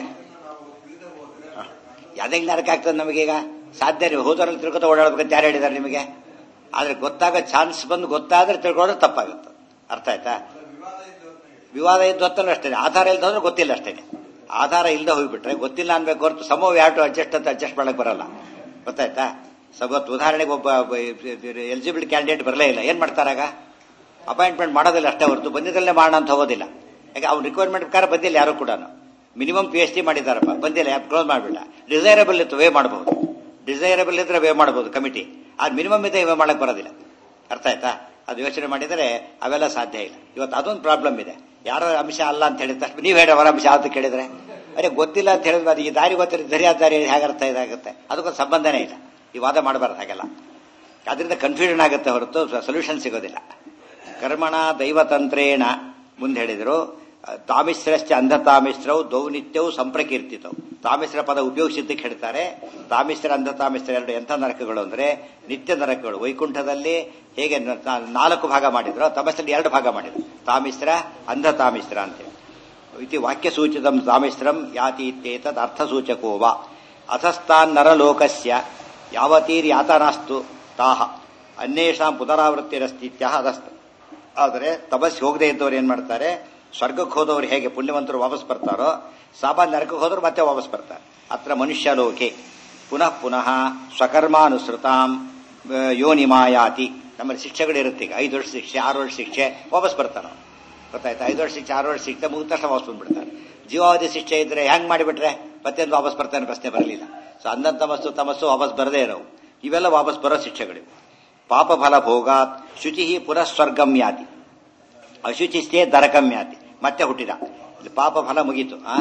ಯಾವ್ದೇ ನರಕ ಆಗ್ತದೆ ನಮಗೀಗ ಸಾಧ್ಯ ನೀವು ಹೋದವರಲ್ಲಿ ತಿಳ್ಕೊತ ಓಡಾಡ್ಬೇಕಂತ ಯಾರು ಹೇಳಿದ್ದಾರೆ ನಿಮಗೆ ಆದ್ರೆ ಗೊತ್ತಾಗ ಚಾನ್ಸ್ ಬಂದು ಗೊತ್ತಾದ್ರೆ ತಿಳ್ಕೊಂಡ್ರೆ ತಪ್ಪಾಗುತ್ತೆ ಅರ್ಥ ಆಯ್ತಾ ವಿವಾದ ಇದ್ದು ಹೊತ್ತಲ್ಲ ಅಷ್ಟೇ ಆಧಾರ ಇಲ್ದ ಹೋದ್ರೆ ಗೊತ್ತಿಲ್ಲ ಅಷ್ಟೇ ಆಧಾರ ಇಲ್ಲದೆ ಹೋಗ್ಬಿಟ್ರೆ ಗೊತ್ತಿಲ್ಲ ಅನ್ಬೇಕು ಹೊರತು ಸಮೋ ಯಾಟು ಅಡ್ಜಸ್ಟ್ ಅಂತ ಅಡ್ಜಸ್ಟ್ ಮಾಡಕ್ ಬರಲ್ಲ ಗೊತ್ತಾಯ್ತಾ ಸವತ್ತು ಉದಾಹರಣೆಗೆ ಒಬ್ಬ ಎಲಿಜಿಬಲ್ ಕ್ಯಾಂಡಿಡೇಟ್ ಬರಲೇ ಇಲ್ಲ ಏನ್ ಮಾಡ್ತಾರಾಗ ಅಪಾಯಿಂಟ್ಮೆಂಟ್ ಮಾಡೋದಿಲ್ಲ ಅಷ್ಟೇ ಹೊರತು ಬಂದಿದ್ದಲ್ಲೇ ಮಾಡೋಣ ಅಂತ ಹೋಗೋದಿಲ್ಲ ಯಾಕೆ ಅವ್ನ ರಿಕ್ವೈರ್ಮೆಂಟ್ ಪ್ರಕಾರ ಬಂದಿಲ್ಲ ಯಾರು ಕೂಡ ಮಿನಿಮಮ್ ಪಿ ಎಚ್ ಡಿ ಮಾಡಿದಾರಪ್ಪ ಬಂದಿಲ್ಲ ಕ್ಲೋಸ್ ಮಾಡ್ಬಿಟ್ಟ ಡಿಸೈರಬಲ್ ಇತ್ತು ವೇ ಮಾಡಬಹುದು ಡಿಸೈರಬಲ್ ಇದ್ರೆ ವೇ ಮಾಡಬಹುದು ಕಮಿಟಿ ಆದ್ರೆ ಮಿನಿಮಮ್ ಇದೆ ವೇ ಮಾಡಕ್ ಬರೋದಿಲ್ಲ ಅರ್ಥ ಆಯ್ತಾ ಅದು ಯೋಚನೆ ಮಾಡಿದರೆ ಅವೆಲ್ಲ ಸಾಧ್ಯ ಇಲ್ಲ ಇವತ್ತು ಅದೊಂದು ಪ್ರಾಬ್ಲಮ್ ಇದೆ ಯಾರೋ ಅಂಶ ಅಲ್ಲ ಅಂತ ಹೇಳಿದ ತಕ್ಷಣ ನೀವು ಹೇಳಿ ಅವರ ಅಂಶ ಅಂತ ಕೇಳಿದ್ರೆ ಅರೆ ಗೊತ್ತಿಲ್ಲ ಅಂತ ಹೇಳಿದ್ರೆ ಅದು ಈ ದಾರಿ ಗೊತ್ತಿರೋ ಸರಿಯಾದ ದಾರಿ ಹೇಗೆ ಅರ್ಥ ಇದಾಗುತ್ತೆ ಅದಕ್ಕೊಂದು ಸಂಬಂಧನೇ ಇಲ್ಲ ಈ ವಾದ ಮಾಡಬಾರ್ದು ಹಾಗೆಲ್ಲ ಅದರಿಂದ ಕನ್ಫ್ಯೂಷನ್ ಆಗುತ್ತೆ ಹೊರತು ಸೊಲ್ಯೂಷನ್ ಸಿಗೋದಿಲ್ಲ ಕರ್ಮಣ ದೈವತಂತ್ರೇಣ ಮುಂದೆ ಹೇಳಿದ್ರು ತಾಮಿಶ್ರಶ್ಚ ಅಂಧತಾಮಿಶ್ರವು ದೌನಿತ್ಯವು ಸಂಪ್ರಕೀರ್ತಿತವು ತಾಮಿಶ್ರ ಪದ ಉಪಯೋಗಿಸಿದ್ದಕ್ಕೆ ಹೇಳ್ತಾರೆ ತಾಮಿಶ್ರ ಅಂಧತಾಮಿಶ್ರ ಎರಡು ಎಂಥ ನರಕಗಳು ಅಂದ್ರೆ ನಿತ್ಯ ನರಕಗಳು ವೈಕುಂಠದಲ್ಲಿ ಹೇಗೆ ನಾಲ್ಕು ಭಾಗ ಮಾಡಿದ್ರು ತಮಸ್ಸಲ್ಲಿ ಎರಡು ಭಾಗ ಮಾಡಿದ್ರು ತಾಮಿಶ್ರ ಅಂಧತಾಮಿಶ್ರ ಅಂತೇಳಿ ಇತಿ ವಾಕ್ಯ ಸೂಚಿತಂ ತಾಮಿಶ್ರಂ ಯಾತಿ ಇತ್ಯೇತದ್ ಅರ್ಥ ಸೂಚಕೋ ವಾ ಅಥಸ್ತಾನ್ ನರಲೋಕಸ್ಯ ಯಾವತೀರ್ ಯಾತನಾಸ್ತು ತಾಹ ಅನ್ಯೇಷಾಂ ಪುನರಾವೃತ್ತಿರಸ್ತಿತ್ಯ ಅದಸ್ತ ಆದರೆ ತಪಸ್ ಹೋಗದೆ ಇದ್ದವ್ರು ಏನ್ ಮಾಡ್ತಾರೆ ಸ್ವರ್ಗಕ್ಕೆ ಹೋದವ್ರು ಹೇಗೆ ಪುಣ್ಯವಂತರು ವಾಪಸ್ ಬರ್ತಾರೋ ಸಾಮಾನ್ಯ ನರಕಕ್ಕೆ ಹೋದ್ರು ಮತ್ತೆ ವಾಪಸ್ ಬರ್ತಾರೆ ಅತ್ರ ಮನುಷ್ಯ ಲೋಕೆ ಪುನಃ ಪುನಃ ಸ್ವಕರ್ಮಾನುಸೃತಾಂ ಯೋನಿಮಾಯಾತಿ ನಮ್ಮಲ್ಲಿ ಶಿಕ್ಷೆಗಳು ಇರುತ್ತೆ ಈಗ ಐದು ವರ್ಷ ಶಿಕ್ಷೆ ಆರು ವರ್ಷ ಶಿಕ್ಷೆ ವಾಪಸ್ ಬರ್ತಾರ ಗೊತ್ತಾಯ್ತಾ ಐದು ವರ್ಷ ಶಿಕ್ಷೆ ಆರು ವರ್ಷ ಶಿಕ್ಷೆ ಮುಗಿದ ತಕ್ಷಣ ವಾಪಸ್ ಬಂದ್ಬಿಡ್ತಾರೆ ಜೀವಾವಧಿ ಶಿಕ್ಷೆ ಇದ್ರೆ ಹೆಂಗ್ ಮಾಡಿಬಿಟ್ರೆ ಮತ್ತೆ ವಾಪಸ್ ಬರ್ತಾನೆ ಪ್ರಶ್ನೆ ಬರಲಿಲ್ಲ ಸೊ ಅಂದನ್ ತಮಸ್ಸು ತಮಸ್ಸು ವಾಪಸ್ ಬರದೇ ಇರೋವು ಇವೆಲ್ಲ ವಾಪಸ್ ಬರೋ ಶಿಕ್ಷೆಗಳಿವೆ ಪಾಪ ಫಲ ಭೋಗಾತ್ ಶುಚಿ ಪುನಃ ಸ್ವರ್ಗಂ ಯಾತಿ ಅಶುಚಿಸ್ತೇ ದರಕಮ್ಯಾತಿ ಮತ್ತೆ ಹುಟ್ಟಿದ ಇಲ್ಲಿ ಪಾಪ ಫಲ ಮುಗೀತು ಆ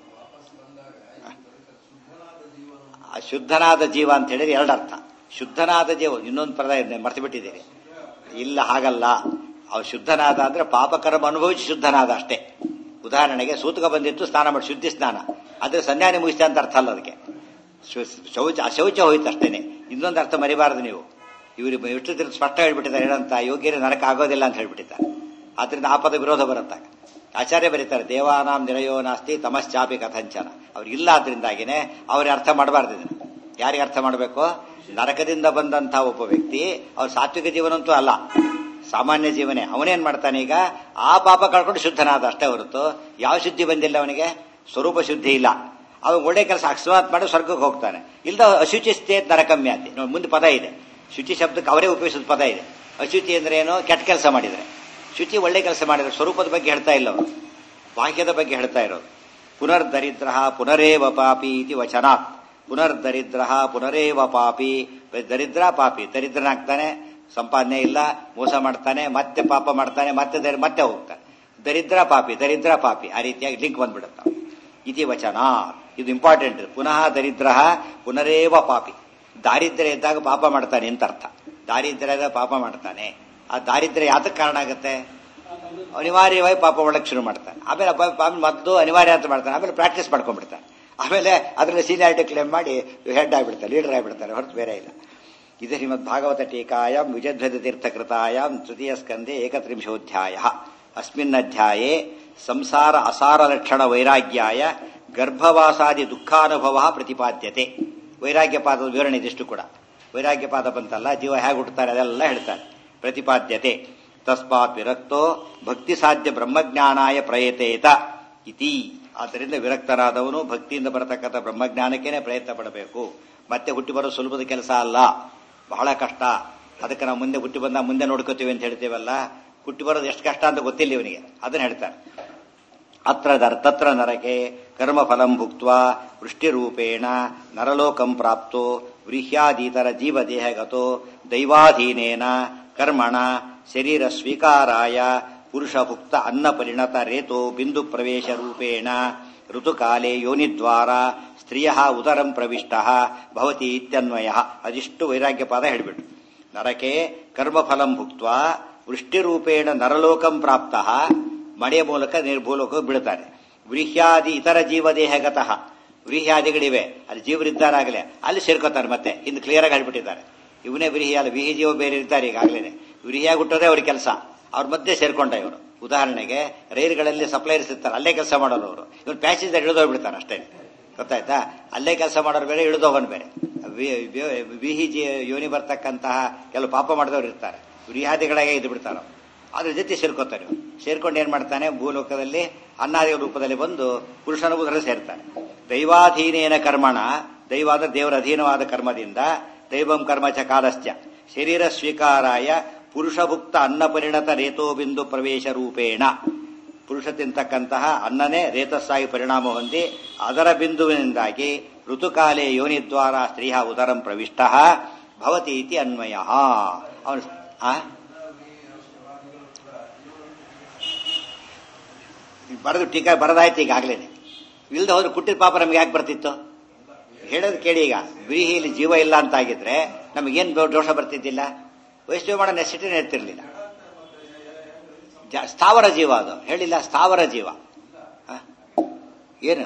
ಆ ಶುದ್ಧನಾದ ಜೀವ ಅಂತ ಹೇಳಿದ್ರೆ ಎರಡರ್ಥ ಶುದ್ಧನಾದ ಜೀವ ಇನ್ನೊಂದು ಪದ ಮರ್ತು ಬಿಟ್ಟಿದ್ದೀರಿ ಇಲ್ಲ ಹಾಗಲ್ಲ ಅವ ಶುದ್ಧನಾದ ಅಂದ್ರೆ ಪಾಪಕರ್ಮ ಅನುಭವಿಸಿ ಶುದ್ಧನಾದ ಅಷ್ಟೇ ಉದಾಹರಣೆಗೆ ಸೂತಕ ಬಂದಿತ್ತು ಸ್ನಾನ ಮಾಡಿ ಶುದ್ಧಿ ಸ್ನಾನ ಆದ್ರೆ ಸಂಧ್ಯಾನೆ ಮುಗಿಸ್ತಾ ಅಂತ ಅರ್ಥ ಅಲ್ಲ ಅದಕ್ಕೆ ಶು- ಶೌಚ ಅಶೌಚ ಹೋಯ್ತು ಅಷ್ಟೇನೆ ಇನ್ನೊಂದು ಅರ್ಥ ಮರಿಬಾರದು ನೀವು ಇವರು ಎಷ್ಟು ತಿರ್ಗಿ ಸ್ಪಷ್ಟ ಹೇಳ್ಬಿಟ್ಟಿದ್ದಾರೆ ಏನಂತ ಯೋಗ್ಯರ ನರಕ ಆಗೋದಿಲ್ಲ ಅಂತ ಹೇಳ್ಬಿಟ್ಟಿದ್ದಾರೆ ಆದ್ರಿಂದ ಆ ಪದ ವಿರೋಧ ಬರುತ್ತಾಗ ಆಚಾರ್ಯ ಬರೀತಾರೆ ದೇವಾನಾಂ ನಿರಯೋ ನಾಸ್ತಿ ತಮಶ್ಚಾಪಿ ಕಥಂಚನ ಅವ್ರಿಗಿಲ್ಲ ಆದ್ರಿಂದಾಗಿನೇ ಅವ್ರಿಗೆ ಅರ್ಥ ಮಾಡಬಾರ್ದು ಇದನ್ನ ಯಾರಿಗೆ ಅರ್ಥ ಮಾಡಬೇಕು ನರಕದಿಂದ ಬಂದಂತ ಒಬ್ಬ ವ್ಯಕ್ತಿ ಅವ್ರ ಸಾತ್ವಿಕ ಜೀವನಂತೂ ಅಲ್ಲ ಸಾಮಾನ್ಯ ಜೀವನೇ ಅವನೇನ್ ಮಾಡ್ತಾನೆ ಈಗ ಆ ಪಾಪ ಕಳ್ಕೊಂಡು ಶುದ್ಧನಾದ ಅಷ್ಟೇ ಹೊರತು ಯಾವ ಶುದ್ಧಿ ಬಂದಿಲ್ಲ ಅವನಿಗೆ ಸ್ವರೂಪ ಶುದ್ಧಿ ಇಲ್ಲ ಅವನು ಒಳ್ಳೆ ಕೆಲಸ ಅಕಸ್ಮಾತ್ ಮಾಡಿ ಸ್ವರ್ಗಕ್ಕೆ ಹೋಗ್ತಾನೆ ಇಲ್ದ ಅಶುಚಿಸ್ತೇ ನರಕಮ್ಯಾತಿ ನೋಡಿ ಮುಂದೆ ಪದ ಇದೆ ಶುಚಿ ಶಬ್ದಕ್ಕೆ ಅವರೇ ಉಪಯೋಗಿಸಿದ ಪದ ಇದೆ ಅಶುಚಿ ಅಂದ್ರೆ ಏನು ಕೆಟ್ಟ ಕೆಲಸ ಮಾಡಿದ್ರೆ ಶುಚಿ ಒಳ್ಳೆ ಕೆಲಸ ಮಾಡಿದ್ರೆ ಸ್ವರೂಪದ ಬಗ್ಗೆ ಹೇಳ್ತಾ ಇಲ್ಲ ಅವರು ವಾಕ್ಯದ ಬಗ್ಗೆ ಹೇಳ್ತಾ ಇರೋದು ಪುನರ್ದರಿದ್ರ ಪುನರೇವ ಪಾಪಿ ಇತಿ ವಚನಾತ್ ಪುನರ್ದರಿದ್ರ ಪುನರೇವ ಪಾಪಿ ದರಿದ್ರ ಪಾಪಿ ದರಿದ್ರನಾಗ್ತಾನೆ ಸಂಪಾದನೆ ಇಲ್ಲ ಮೋಸ ಮಾಡ್ತಾನೆ ಮತ್ತೆ ಪಾಪ ಮಾಡ್ತಾನೆ ಮತ್ತೆ ದರಿ- ಮತ್ತೆ ಹೋಗ್ತಾನೆ ದರಿದ್ರ ಪಾಪಿ ದರಿದ್ರ ಪಾಪಿ ಆ ರೀತಿಯಾಗಿ ಲಿಂಕ್ ಬಂದ್ಬಿಡುತ್ತೆ ಇತಿ ವಚನ ಇದು ಇಂಪಾರ್ಟೆಂಟ್ ಪುನಃ ದರಿದ್ರ ಪುನರೇವ ಪಾಪಿ ದಾರಿದ್ರ್ಯ ಇದ್ದಾಗ ಪಾಪ ಮಾಡ್ತಾನೆ ಅಂತ ಅರ್ಥ ದಾರಿದ್ರ್ಯದ ಪಾಪ ಮಾಡ್ತಾನೆ ಆ ದಾರಿದ್ರ್ಯ ಯಾತಕ್ಕೆ ಕಾರಣ ಆಗುತ್ತೆ ಅನಿವಾರ್ಯವಾಗಿ ಪಾಪ ಮಾಡಕ್ಕೆ ಶುರು ಮಾಡ್ತಾನೆ ಆಮೇಲೆ ಪಾಪ ಆಮೇಲೆ ಮದ್ದು ಅನಿವಾರ್ಯ ಅಂತ ಮಾಡ್ತಾನೆ ಆಮೇಲೆ ಪ್ರಾಕ್ಟೀಸ್ ಮಾಡ್ಕೊಂಡ್ಬಿಡ್ತಾನೆ ಆಮೇಲೆ ಅದರಲ್ಲಿ ಸೀನಿಯಾರಿಟಿ ಕ್ಲೇಮ್ ಮಾಡಿ ಹೆಡ್ ಆಗಿಬಿಡ್ತಾರೆ ಲೀಡರ್ ಆಗಿಬಿಡ್ತಾರೆ ಹೊರತು ಬೇರೆ ಇಲ್ಲ ಇದು ಶ್ರೀಮದ್ ಭಾಗವತ ಟೀಕಾಯಾಂ ವಿಜಧ್ವಜ ತೀರ್ಥಕೃತಾಯಾಂ ತೃತೀಯ ಸ್ಕಂದೆ ಏಕತ್ರಿಂಶೋಧ್ಯಾಯ ಅಸ್ಮಿನ್ ಅಧ್ಯಾಯೇ ಸಂಸಾರ ಅಸಾರ ಲಕ್ಷಣ ವೈರಾಗ್ಯಾಯ ಗರ್ಭವಾಸಾದಿ ದುಃಖಾನುಭವ ಪ್ರತಿಪಾದ್ಯತೆ ವೈರಾಗ್ಯ ಪಾದದ ವಿವರಣೆ ಇದಿಷ್ಟು ಕೂಡ ವೈರಾಗ್ಯ ಪಾದ ಬಂತಲ್ಲ ಜೀವ ಹೇಗೆ ಹುಟ್ಟುತ್ತಾರೆ ಅದೆಲ್ಲ ಹೇಳ್ತಾರೆ ಪ್ರತಿಪಾದ್ಯತೆ ತಸ್ಮಾತ್ ವಿರಕ್ತೋ ಭಕ್ತಿ ಸಾಧ್ಯ ಬ್ರಹ್ಮಜ್ಞಾನಾಯ ಪ್ರಯತೇತ ಇತಿ ಆದ್ದರಿಂದ ವಿರಕ್ತನಾದವನು ಭಕ್ತಿಯಿಂದ ಬರತಕ್ಕಂಥ ಬ್ರಹ್ಮಜ್ಞಾನಕ್ಕೇನೆ ಪ್ರಯತ್ನ ಪಡಬೇಕು ಮತ್ತೆ ಹುಟ್ಟಿ ಬರೋ ಸುಲಭದ ಕೆಲಸ ಅಲ್ಲ ಬಹಳ ಕಷ್ಟ ಅದಕ್ಕೆ ನಾವು ಮುಂದೆ ಹುಟ್ಟಿ ಬಂದ ಮುಂದೆ ನೋಡ್ಕೋತೀವಿ ಅಂತ ಹೇಳ್ತೀವಲ್ಲ ಹುಟ್ಟಿ ಬರೋದು ಎಷ್ಟು ಕಷ್ಟ ಅಂತ ಗೊತ್ತಿಲ್ಲ ಇವನಿಗೆ ಅದನ್ನ ಹೇಳ್ತಾರೆ ಅತ್ರ ದರ್ ತತ್ರ ನರಕೆ ಕರ್ಮಫಲಂ ಭುಕ್ತ ವೃಷ್ಟಿರೂಪೇಣ ನರಲೋಕಂ ಪ್ರಾಪ್ತೋ ವ್ರೀಹ್ಯಾದೀತರ ಜೀವದೇಹಗತೋ ದೈವಾಧೀನೇನ ಕರ್ಮಣ ಶರೀರ ಸ್ವೀಕಾರಾಯ ಪುರುಷಭುಕ್ತ ಅನ್ನ ಪರಿಣತ ರೇತೋ ಬಿಂದು ಪ್ರವೇಶ ರೂಪೇಣ ಋತುಕಾಲೇ ಯೋನಿದ್ವಾರ ಸ್ತ್ರೀಯ ಉದರಂ ಪ್ರವಿಷ್ಟ ಭವತಿ ಇತ್ಯನ್ವಯ ಅದಿಷ್ಟು ವೈರಾಗ್ಯ ಪಾದ ಹೇಳಿಬಿಟ್ಟು ನರಕೆ ಕರ್ಮಫಲಂ ಭುಕ್ತ ವೃಷ್ಟಿರೂಪೇಣ ನರಲೋಕಂ ಪ್ರಾಪ್ತ ಮಳೆಯ ಮೂಲಕ ನಿರ್ಭೂಲೋಕ ಬೀಳುತ್ತಾರೆ ವ್ರೀಹ್ಯಾದಿ ಇತರ ಜೀವದೇಹಗತಃ ವ್ರೀಹ್ಯಾದಿಗಳಿವೆ ಅಲ್ಲಿ ಜೀವರಿದ್ದಾರಾಗಲೇ ಅಲ್ಲಿ ಸೇರ್ಕೋತಾರೆ ಮತ್ತೆ ಇನ್ನು ಕ್ಲಿಯರ್ ಆಗಿ ಹೇಳ್ಬಿಟ್ಟಿದ್ದಾರೆ ಇವನೇ ವ್ರೀಹಿ ಅಲ್ಲ ವಿಹಿ ಜೀವ ಬೇರೆ ಇರ್ತಾರೆ ಈಗಾಗಲೇ ವ್ರೀಹಿಯಾಗಿ ಹುಟ್ಟೋದೇ ಅವ್ರ ಕೆಲಸ ಅವ್ರ ಮಧ್ಯೆ ಸೇರ್ಕೊಂಡ ಇವರು ಉದಾಹರಣೆಗೆ ರೈಲುಗಳಲ್ಲಿ ಸಪ್ಲೈರ್ಸ್ ಇರ್ತಾರೆ ಅಲ್ಲೇ ಕೆಲಸ ಮಾಡೋರು ಅವರು ಇವ್ರು ಪ್ಯಾಸೆಂಜರ್ ಇಳಿದೋಗ್ಬಿಡ್ತಾರೆ ಅಷ್ಟೇ ಗೊತ್ತಾಯ್ತಾ ಅಲ್ಲೇ ಕೆಲಸ ಮಾಡೋರು ಬೇರೆ ಇಳಿದೋಗನ್ ಬೇರೆ ವಿ- ವಿ- ವಿಹಿ ಜೀ ಯೋನಿ ಬರ್ತಕ್ಕಂತಹ ಕೆಲವು ಪಾಪ ಮಾಡಿದವರು ಇರ್ತಾರೆ ವ್ರೀಹಾದಿಗಳಾಗೆ ಇದ್ದು ಬಿಡ್ತಾರೆ ಅದ್ರ ಜೊತೆ ಸೇರ್ಕೋತಾನೆ ಇವ್ನು. ಸೇರ್ಕೊಂಡು ಏನ್ ಮಾಡ್ತಾನೆ ಭೂಲೋಕದಲ್ಲಿ ಅನ್ನಾದಿ ರೂಪದಲ್ಲಿ ಬಂದು ಪುರುಷನ ಉದರ ಸೇರ್ತಾನೆ ದೈವಾಧೀನೇನ ಕರ್ಮಣ ದೈವ ಅಂದ್ರೆ ದೇವರ ಅಧೀನವಾದ ಕರ್ಮದಿಂದ ದೈವಂ ಕರ್ಮ ಚ ಕಾಲಶ್ಚ ಶರೀರ ಸ್ವೀಕಾರಾಯ ಪುರುಷಭುಕ್ತ ಅನ್ನ ಪರಿಣತ ರೇತೋ ಬಿಂದು ಪ್ರವೇಶ ರೂಪೇಣ ಪುರುಷ ತಿಂತಕ್ಕಂತಹ ಅನ್ನನೇ ರೇತಸ್ಸಾಗಿ ಪರಿಣಾಮ ಹೊಂದಿ ಅದರ ಬಿಂದುವಿನಿಂದಾಗಿ ಋತುಕಾಲೇ ಯೋನಿದ್ವಾರ ಸ್ತ್ರೀಯ ಉದರಂ ಪ್ರವಿಷ್ಟ ಭವತಿ ಇತಿ ಅನ್ವಯ ಅವನು ಆ ಬರೆದು ಟೀಕಾ ಬರದಾಯ್ತು ಈಗಾಗಲೇ ಇಲ್ದ ಹೋದ್ರೆ ಕುಟ್ಟಿದ ಪಾಪ ನಮ್ಗೆ ಯಾಕೆ ಬರ್ತಿತ್ತು ಹೇಳೋದು ಕೇಳಿ ಈಗ ವ್ರೀಹಿಯಲ್ಲಿ ಜೀವ ಇಲ್ಲ ಅಂತ ಆಗಿದ್ರೆ ನಮಗೇನ್ ದೋಷ ಬರ್ತಿದ್ದಿಲ್ಲ ವೈಷ್ಣವ ಮಾಡೋ ನೆಸಿಟಿನೇ ಇರ್ತಿರ್ಲಿಲ್ಲ ಜ- ಸ್ಥಾವರ ಜೀವ ಅದು ಹೇಳಿಲ್ಲ ಸ್ಥಾವರ ಜೀವ ಆ? ಏನು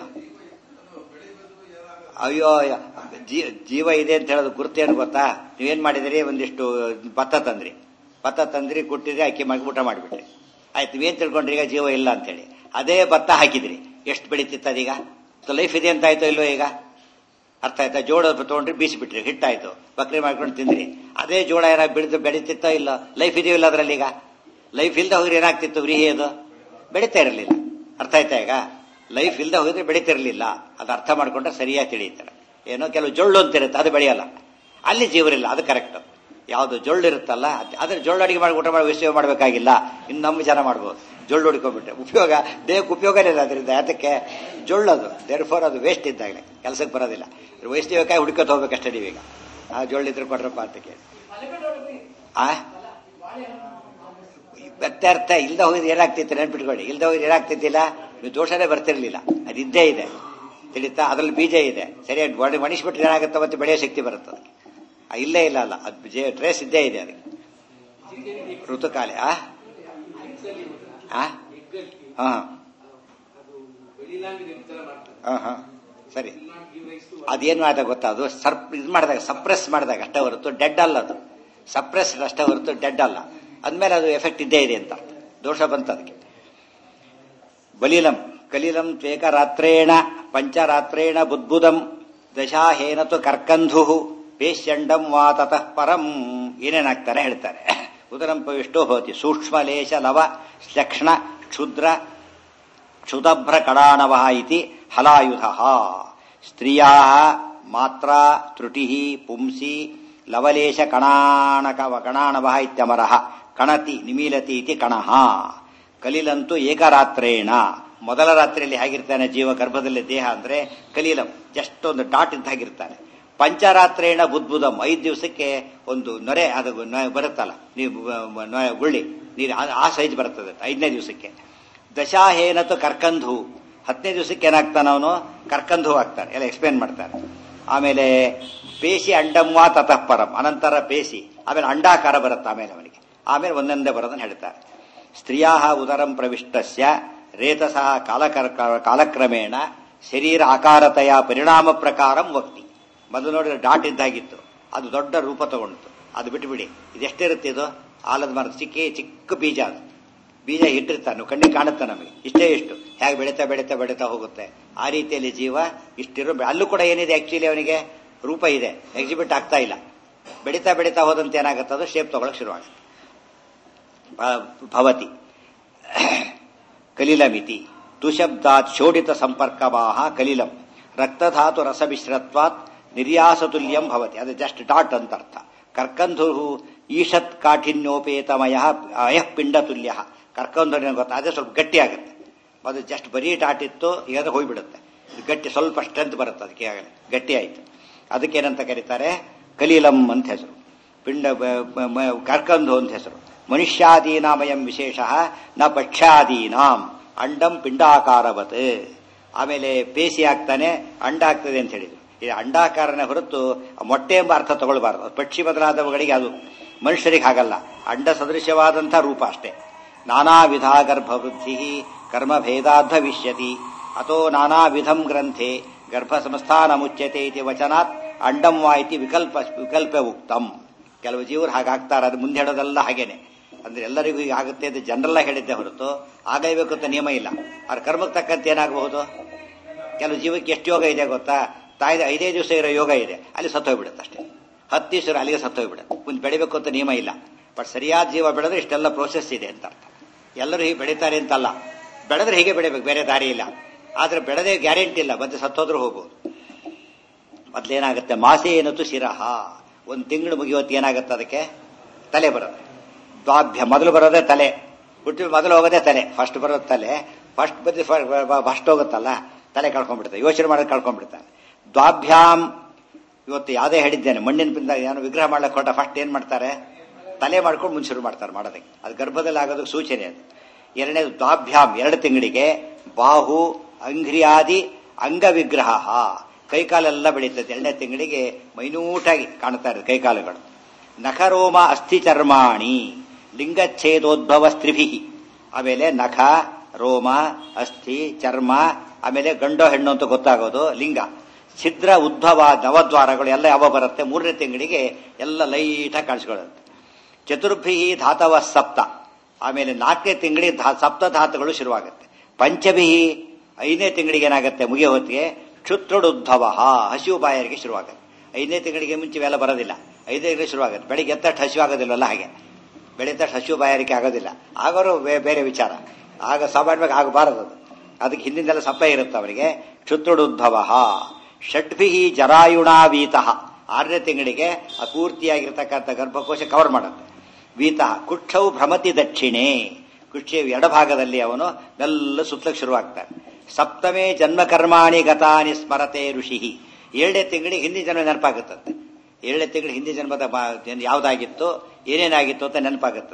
ಅಯ್ಯೋ ಜೀ- ಜೀವ ಇದೆ ಅಂತ ಹೇಳೋದು ಗುರುತೇನು ಗೊತ್ತಾ ನೀವೇನ್ ಮಾಡಿದ್ರಿ ಒಂದಿಷ್ಟು ಭತ್ತ ತಂದ್ರಿ ಭತ್ತ ತಂದ್ರಿ ಕುಟ್ಟಿದ್ರಿ ಅಕ್ಕಿ ಮಾಡಿ ಊಟ ಮಾಡಿಬಿಟ್ರಿ ಆಯ್ತು ನೀವೇನ್ ತಿಳ್ಕೊಂಡ್ರಿ ಈಗ ಜೀವ ಇಲ್ಲ ಅಂತೇಳಿ ಅದೇ ಭತ್ತ ಹಾಕಿದ್ರಿ ಎಷ್ಟು ಬೆಳೀತಿತ್ತು ಅದೀಗ ಲೈಫ್ ಇದೆ ಅಂತ ಆಯ್ತು ಇಲ್ವೋ ಈಗ ಅರ್ಥ ಆಯ್ತಾ ಜೋಳ ತಗೊಂಡ್ರಿ ಬೀಸಿಬಿಟ್ರಿ ಹಿಟ್ಟಾಯ್ತು ಬಕ್ರಿ ಮಾಡ್ಕೊಂಡು ತಿಂದ್ರಿ ಅದೇ ಜೋಳ ಏನಾಗಿ ಬೆಳೆದು ಬೆಳೀತಿತ್ತೋ ಇಲ್ಲ ಲೈಫ್ ಇದೆಯೋ ಇಲ್ಲ ಅದ್ರಲ್ಲಿ ಈಗ ಲೈಫ್ ಇಲ್ದ ಹೋದ್ರೆ ಏನಾಗ್ತಿತ್ತು ವ್ರೀಹಿ ಅದು ಬೆಳೀತಾ ಇರಲಿಲ್ಲ ಅರ್ಥ ಆಯ್ತಾ ಈಗ ಲೈಫ್ ಇಲ್ದ ಹೋಗಿದ್ರೆ ಬೆಳೀತಿರ್ಲಿಲ್ಲ ಅದು ಅರ್ಥ ಮಾಡ್ಕೊಂಡ್ರೆ ಸರಿಯಾಗಿ ತಿಳಿಯುತ್ತಾರೆ ಏನೋ ಕೆಲವು ಜೊಳ್ಳು ಅಂತಿರುತ್ತೆ ಅದು ಬೆಳೆಯಲ್ಲ ಅಲ್ಲಿ ಜೀವರಿಲ್ಲ ಅದು ಕರೆಕ್ಟ್ ಯಾವುದು ಜೊಳ್ಳು ಇರುತ್ತಲ್ಲ ಅದ್- ಅದ್ರ ಜೊಳ್ಳು ಅಡಿಗೆ ಮಾಡಿ ಊಟ ಮಾಡಿ ವಿಷಯ ಮಾಡಬೇಕಾಗಿಲ್ಲ ಇನ್ನು ನಮ್ಮ ಜನ ಮಾಡ್ಬೋದು ಜೊಳ್ಳು ಹೊಡ್ಕೊಂಡ್ಬಿಟ್ರೆ ಉಪಯೋಗ ದೇಹಕ್ಕೆ ಉಪಯೋಗನೇ ಇಲ್ಲ ಅದರಿಂದ ಯಾತಕ್ಕೆ ಜೊಳ್ಳದು ದೇರ್ ಫೋರ್ ಅದು ವೇಸ್ಟ್ ಇದ್ದಾಗಲೇ ಕೆಲಸಕ್ಕೆ ಬರೋದಿಲ್ಲ ವೈಷ್ಣವಕಾಯಿ ಹುಡ್ಕೊತ ಹೋಗ್ಬೇಕಷ್ಟೇ ನೀವೀಗ ಆ ಜೊಳ್ಳಿದ್ರೆ ಕೊಡ್ರಪ್ಪ ಅಂತ ಕೇಳಿ ಆ ಈ ವ್ಯತ್ಯರ್ಥ ಇಲ್ದ ಹೋಗಿದ್ರೆ ಏನಾಗ್ತಿತ್ತು ನೆನ್ಪಿಟ್ಕೊಳ್ಳಿ ಇಲ್ದ ಹೋಗಿದ್ರೆ ಏನಾಗ್ತಿದ್ದಿಲ್ಲ ನೀವು ದೋಷನೇ ಬರ್ತಿರ್ಲಿಲ್ಲ ಅದು ಇದ್ದೇ ಇದೆ ತಿಳಿತಾ ಅದ್ರಲ್ಲಿ ಬೀಜ ಇದೆ ಸರಿಯಾಗಿ ಒಣ ಮಣಿಸ್ಬಿಟ್ರೆ ಏನಾಗುತ್ತೆ ಮತ್ತೆ ಬೆಳೆಯೋ ಶಕ್ತಿ ಬರುತ್ತೆ ಅದಕ್ಕೆ. ಆ, ಇಲ್ಲೇ ಇಲ್ಲ ಅಲ್ಲ ಅದು ಟ್ರೇಸ್ ಇದ್ದೇ ಇದೆ ಅದಕ್ಕೆ ಋತುಕಾಲೆ ಆ ಆ? ಹಾ ಹಾ ಹಾ ಸರಿ ಅದೇನ್ ಮಾಡಿದಾಗ ಗೊತ್ತಾ ಅದು ಸರ್ಪ್ ಇದು ಮಾಡಿದಾಗ ಸಪ್ರೆಸ್ ಮಾಡಿದಾಗ ಅಷ್ಟೇ ಹೊರತು ಡೆಡ್ ಅಲ್ಲ ಅದು ಸಪ್ರೆಸ್ ಅಷ್ಟೇ ಹೊರತು ಡೆಡ್ ಅಲ್ಲ ಅಂದ್ಮೇಲೆ ಅದು ಎಫೆಕ್ಟ್ ಇದ್ದೇ ಇದೆ ಅಂತ ದೋಷ ಬಂತು ಅದಕ್ಕೆ ಬಲಿಲಂ ಕಲಿಲಂ ತ್ವೇಕರಾತ್ರೇಣ ಪಂಚರಾತ್ರೇಣ ಬುದ್ಬುದಂ ದಶಾಹೇನತು ಕರ್ಕಂಧು ಪೇಶ್ಯಂಡಂ ವಾ ತತಃ ಪರಂ ಏನೇನಾಗ್ತಾರೆ ಹೇಳ್ತಾರೆ ಉದರಂ ಪವಿಷ್ಟೋ ಭವತಿ ಸೂಕ್ಷ್ಮಲೇಶ ಲವ ಶ್ಲಕ್ಷ್ಣ ಕ್ಷುದ್ರ ಕ್ಷುದಭ್ರ ಕಡಾಣವ ಇತಿ ಹಲಾಯುಧ ಸ್ತ್ರೀಯಾ ಮಾತ್ರ ತ್ರುಟಿ ಪುಂಸಿ ಲವಲೇಶ ಕಣಾಣಕ ಕಣಾಣವ ಇತ್ಯಮರ ಕಣತಿ ನಿಮೀಲತಿ ಇತಿ ಕಣಃ ಕಲಿಲಂತೂ ಏಕರಾತ್ರೇಣ ಮೊದಲ ರಾತ್ರಿಯಲ್ಲಿ ಹೇಗಿರ್ತಾನೆ ಜೀವ ಗರ್ಭದಲ್ಲಿ ದೇಹ ಅಂದ್ರೆ ಕಲೀಲಂ ಜಸ್ಟ್ ಒಂದು ಡಾಟ್ ಇದ್ದಾಗಿರ್ತಾನೆ ಪಂಚರಾತ್ರೇಣ ಬುದ್ಬುದಂ ಐದು ದಿವಸಕ್ಕೆ ಒಂದು ನೊರೆ ಅದು ನೊರೆ ಬರುತ್ತಲ್ಲ ನೀವು ಅಹ್, ನೊರೆ ಗುಳ್ಳಿ ನೀರು ಆ- ಆ ಸೈಜ್ ಬರ್ತದೆ ಐದನೇ ದಿವಸಕ್ಕೆ ದಶಾಹೇನತು ಕರ್ಕಂಧು ಹತ್ತನೇ ದಿವಸಕ್ಕೆ ಏನಾಗ್ತಾನ ಅವನು ಕರ್ಕಂಧು ಆಗ್ತಾನೆ ಎಲ್ಲ ಎಕ್ಸ್ಪ್ಲೇನ್ ಮಾಡ್ತಾರೆ ಆಮೇಲೆ ಪೇಶಿ ಅಂಡಮ್ವಾ ತತಃ ಪರಂ ಅನಂತರ ಪೇಶಿ ಆಮೇಲೆ ಅಂಡಾಕಾರ ಬರುತ್ತೆ ಆಮೇಲೆ ಅವನಿಗೆ ಆಮೇಲೆ ಒಂದೊಂದೇ ಬರೋದನ್ನ ಹೇಳ್ತಾರೆ ಸ್ತ್ರೀಯಾ ಉದರಂ ಪ್ರವಿಷ್ಟಸ್ಯ ರೇತಸಃ ಕಾಲಕರ್ ಕಾಲಕ್ರಮೇಣ ಶರೀರ ಆಕಾರತೆಯ ಪರಿಣಾಮ ಪ್ರಕಾರಂ ವಕ್ತಿ ಮೊದಲು ನೋಡಿದ್ರೆ ಡಾಟ್ ಇದ್ದಾಗಿತ್ತು ಅದು ದೊಡ್ಡ ರೂಪ ತಗೊಂಡಿತು ಅದು ಬಿಟ್ಟುಬಿಡಿ ಇದೆಷ್ಟಿರುತ್ತೆ ಇದು ಆಲದ ಮರದ ಚಿಕ್ಕ ಚಿಕ್ಕ ಬೀಜ ಅದು ಬೀಜ ಇಟ್ಟಿರ್ತಾನೆ ನೀವು ಕಣ್ಣಿಗೆ ಕಾಣುತ್ತೆ ನಮಗೆ ಇಷ್ಟೇ ಇಷ್ಟು ಹೇಗೆ ಬೆಳೀತಾ ಬೆಳೀತಾ ಬೆಳೀತಾ ಹೋಗುತ್ತೆ ಆ ರೀತಿಯಲ್ಲಿ ಜೀವ ಇಷ್ಟಿರೋ ಅಲ್ಲೂ ಕೂಡ ಏನಿದೆ ಆಕ್ಚುಲಿ ಅವನಿಗೆ ರೂಪ ಇದೆ ಎಕ್ಸಿಬಿಟ್ ಆಗ್ತಾ ಇಲ್ಲ ಬೆಳೀತಾ ಬೆಳೀತಾ ಹೋದಂತೆ ಏನಾಗುತ್ತೆ ಅದು ಶೇಪ್ ತಗೊಳಕ್ ಶುರುವಾಗುತ್ತೆ ಭ- ಭವತಿ ಕಲಿಲಮಿತಿ ತುಶಬ್ದಾತ್ ಶೋಡಿತ ಸಂಪರ್ಕವಾಹ ಕಲಿಲಂ ರಕ್ತಧಾತು ರಸಮಿಶ್ರತ್ವಾತ್ ನಿರ್ಯಾಸತುಲ್ಯಂ ಭವತಿ ಅದು ಜಸ್ಟ್ ಡಾಟ್ ಅಂತ ಅರ್ಥ ಕರ್ಕಂಧು ಈಷತ್ ಕಾಠಿನ್ಯೋಪೇತಮಯ ಅಯಃ ಪಿಂಡ ತುಲ್ಯ ಕರ್ಕಂಧು ಗೊತ್ತಾ ಅದೇ ಸ್ವಲ್ಪ ಗಟ್ಟಿ ಆಗುತ್ತೆ ಅದು ಜಸ್ಟ್ ಬರೀ ಡಾಟ್ ಇತ್ತು ಈಗ ಅದು ಹೋಗ್ಬಿಡುತ್ತೆ ಇದು ಗಟ್ಟಿ ಸ್ವಲ್ಪ ಸ್ಟ್ರೆಂತ್ ಬರುತ್ತೆ ಅದಕ್ಕೆ ಆಗಲೇ ಗಟ್ಟಿ ಆಯ್ತು ಅದಕ್ಕೇನಂತ ಕರೀತಾರೆ ಕಲೀಲಂ ಅಂತ ಹೆಸರು ಪಿಂಡ ಬ- ಬ- ಮ- ಕರ್ಕಂಧು ಅಂತ ಹೆಸರು ಮನುಷ್ಯಾದೀನಾಮಯಂ ವಿಶೇಷ ನ ಪಕ್ಷಾದೀನಾಂ ಅಂಡಂ ಪಿಂಡಾಕಾರವತ್ ಆಮೇಲೆ ಪೇಸಿ ಆಗ್ತಾನೆ ಅಂಡ ಆಗ್ತದೆ ಅಂತ ಹೇಳಿದ್ರು ಈ ಅಂಡಾಕಾರನೇ ಹೊರತು ಮೊಟ್ಟೆ ಎಂಬ ಅರ್ಥ ತಗೊಳ್ಬಾರದು ಪಕ್ಷಿ ಬದಲಾದವುಗಳಿಗೆ ಅದು ಮನುಷ್ಯರಿಗೆ ಹಾಗಲ್ಲ ಅಂಡ ಸದೃಶವಾದಂಥ ರೂಪ ಅಷ್ಟೇ ನಾನಾ ವಿಧ ಗರ್ಭವೃದ್ಧಿ ಕರ್ಮ ಭೇದಾದ್ ಭವಿಷ್ಯತಿ ಅಥೋ ನಾನಾ ವಿಧಂ ಗ್ರಂಥೆ ಗರ್ಭ ಸಂಸ್ಥಾನ ಮುಚ್ಯತೆ ಇತಿ ವಚನಾತ್ ಅಂಡಂ ವಾ ಇತಿ ವಿಕಲ್ಪ ವಿಕಲ್ಪ ಉಕ್ತಂ ಕೆಲವು ಜೀವರು ಹಾಗಾಗ್ತಾರೆ ಅದು ಮುಂದೆ ಹೇಳೋದೆಲ್ಲ ಹಾಗೇನೆ ಅಂದ್ರೆ ಎಲ್ಲರಿಗೂ ಈಗ ಆಗುತ್ತೆ ಅಂತ ಜನರಲ್ಲ ಹೇಳಿದ್ದೆ ಹೊರತು ಆಗಲೇಬೇಕು ಅಂತ ನಿಯಮ ಇಲ್ಲ ಅವ್ರ ಕರ್ಮಕ್ಕೆ ತಕ್ಕಂತೆ ಏನಾಗಬಹುದು ಕೆಲವು ಜೀವಕ್ಕೆ ಎಷ್ಟು ಯೋಗ ಇದೆ ಗೊತ್ತಾ ತಾಯಿದ ಐದೇ ದಿವಸ ಇರೋ ಯೋಗ ಇದೆ ಅಲ್ಲಿ ಸತ್ತೋಗ್ಬಿಡುತ್ತೆ ಅಷ್ಟೇ ಹತ್ತು ದಿವಸ ಇರೋ ಅಲ್ಲಿಗೆ ಸತ್ತೋಗ್ಬಿಡುತ್ತೆ ಮುಂದೆ ಬೆಳಿಬೇಕು ಅಂತ ನಿಯಮ ಇಲ್ಲ ಬಟ್ ಸರಿಯಾದ ಜೀವ ಬೆಳೆದ್ರೆ ಇಷ್ಟೆಲ್ಲ ಪ್ರೋಸೆಸ್ ಇದೆ ಅಂತ ಅರ್ಥ ಎಲ್ಲರೂ ಹೀಗೆ ಬೆಳೀತಾರೆ ಅಂತಲ್ಲ ಬೆಳೆದ್ರೆ ಹೀಗೆ ಬೆಳಿಬೇಕು ಬೇರೆ ದಾರಿ ಇಲ್ಲ ಆದ್ರೆ ಬೆಳೆದೇ ಗ್ಯಾರಂಟಿ ಇಲ್ಲ ಮತ್ತೆ ಸತ್ತೋದ್ರೂ ಹೋಗ್ಬೋದು ಮೊದ್ಲೇನಾಗುತ್ತೆ ಮಾಸೆ ಏನತ್ತು ಶಿರಹ ಒಂದು ತಿಂಗಳು ಮುಗಿಯೋತ್ತು ಏನಾಗುತ್ತೆ ಅದಕ್ಕೆ ತಲೆ ಬರೋದು ದ್ವಾಭ್ಯ ಮೊದಲು ಬರೋದೇ ತಲೆ ಹುಟ್ಟಿ ಮೊದಲು ಹೋಗೋದೇ ತಲೆ ಫಸ್ಟ್ ಬರೋದು ತಲೆ ಫಸ್ಟ್ ಬದ್ದು ಫಸ್ಟ್ ಹೋಗುತ್ತಲ್ಲ ತಲೆ ಕಳ್ಕೊಂಡ್ಬಿಡ್ತಾರೆ ಯೋಚನೆ ಮಾಡೋದು ಕಳ್ಕೊಂಡ್ಬಿಡ್ತಾನೆ ದ್ವಾಭ್ಯಾಮ್ ಇವತ್ತು ಯಾವುದೇ ಹೇಳಿದ್ದೇನೆ ಮಣ್ಣಿನ ಪಿಂದ ಏನೋ ವಿಗ್ರಹ ಮಾಡ್ಲಿಕ್ಕೆ ಹೊರಟ ಫಸ್ಟ್ ಏನ್ ಮಾಡ್ತಾರೆ ತಲೆ ಮಾಡ್ಕೊಂಡು ಮುಂಚೆ ಶುರು ಮಾಡ್ತಾರೆ ಮಾಡೋದಕ್ಕೆ ಅದು ಗರ್ಭದಲ್ಲಿ ಆಗೋದಕ್ಕೆ ಸೂಚನೆ ಅದು ಎರಡನೇದು ದ್ವಾಭ್ಯಾಮ್ ಎರಡು ತಿಂಗಳಿಗೆ ಬಾಹು ಅಂಘ್ರಿಯಾದಿ ಅಂಗ ವಿಗ್ರಹ ಕೈಕಾಲೆಲ್ಲ ಬೆಳೀತದೆ ಎರಡನೇ ತಿಂಗಳಿಗೆ ಮೈನೂಟಾಗಿ ಕಾಣ್ತಾ ಇರೋದು ಕೈಕಾಲುಗಳು ನಖರೋಮ ಅಸ್ಥಿ ಚರ್ಮಾಣಿ ಲಿಂಗಚ್ಛೇದೋದ್ಭವ ಸ್ತ್ರಿಭಿ ಆಮೇಲೆ ನಖ ರೋಮ ಅಸ್ಥಿ ಚರ್ಮ ಆಮೇಲೆ ಗಂಡೋ ಹೆಣ್ಣು ಅಂತ ಗೊತ್ತಾಗೋದು ಲಿಂಗ ಛಿದ್ರ ಉದ್ಭವ ನವದ್ವಾರಗಳು ಎಲ್ಲ ಯಾವ ಬರುತ್ತೆ ಮೂರನೇ ತಿಂಗಳಿಗೆ ಎಲ್ಲ ಲೈಟಾಗಿ ಕಾಣಿಸ್ಕೊಳ್ಳುತ್ತೆ ಚತುರ್ಭಿ ಧಾತವ ಸಪ್ತ ಆಮೇಲೆ ನಾಲ್ಕನೇ ತಿಂಗಳಿಗೆ ಧಾ- ಸಪ್ತ ಧಾತುಗಳು ಶುರುವಾಗುತ್ತೆ ಪಂಚಭಿ ಐದನೇ ತಿಂಗಳಿಗೆ ಏನಾಗುತ್ತೆ ಮುಗಿಯೋ ಹೊತ್ತಿಗೆ ಕ್ಷುತ್ರುಡುದ್ಭವ ಹಸಿವು ಬಾಯರಿಗೆ ಶುರುವಾಗುತ್ತೆ ಐದನೇ ತಿಂಗಳಿಗೆ ಮುಂಚೆ ಇವೆಲ್ಲ ಬರೋದಿಲ್ಲ ಐದನೇ ತಿಂಗಳಿಗೆ ಶುರುವಾಗುತ್ತೆ ಬೆಳಿಗ್ಗೆ ಎತ್ತಷ್ಟು ಹಸಿವು ಆಗೋದಿಲ್ಲವಲ್ಲ ಹಾಗೆ ಬೆಳೀತಷ್ಟು ಹಸಿವು ಬಾಯಾರಿಕೆ ಆಗೋದಿಲ್ಲ ಆಗೋರು ಬೇ- ಬೇರೆ ವಿಚಾರ ಆಗ ಸಾಮಾನ್ಯವಾಗಿ ಆಗಬಾರದು ಅದು ಅದಕ್ಕೆ ಹಿಂದಿಂದೆಲ್ಲ ಸಪ್ಪ ಇರುತ್ತೆ ಅವರಿಗೆ ಕ್ಷುತ್ರುಡುದ್ಭವ ಷಡ್ಭಿ ಜರಾಯುಣಾವೀತ ಆರನೇ ತಿಂಗಳಿಗೆ ಆ ಪೂರ್ತಿಯಾಗಿರ್ತಕ್ಕಂಥ ಗರ್ಭಕೋಶ ಕವರ್ ಮಾಡುತ್ತೆ ವೀತ ಕುಕ್ಷವು ಭ್ರಮತಿ ದಕ್ಷಿಣೆ ಕುಕ್ಷಿಯ ಎಡಭಾಗದಲ್ಲಿ ಅವನು ಎಲ್ಲ ಸುತ್ತಲಕ್ಕೆ ಶುರುವಾಗ್ತಾನೆ ಸಪ್ತಮೇ ಜನ್ಮ ಕರ್ಮಾಣಿ ಗತಾನಿ ಸ್ಮರತೆ ಋಷಿ ಏಳನೇ ತಿಂಗಳಿಗೆ ಹಿಂದಿನ ಜನ್ಮ ನೆನಪಾಗುತ್ತಂತೆ ಏಳನೇ ತಿಂಗಳು ಹಿಂದಿನ ಜನ್ಮದ ಬಾ- ಏನ್ ಯಾವ್ದಾಗಿತ್ತು ಏನೇನಾಗಿತ್ತು ಅಂತ ನೆನಪಾಗುತ್ತಂತೆ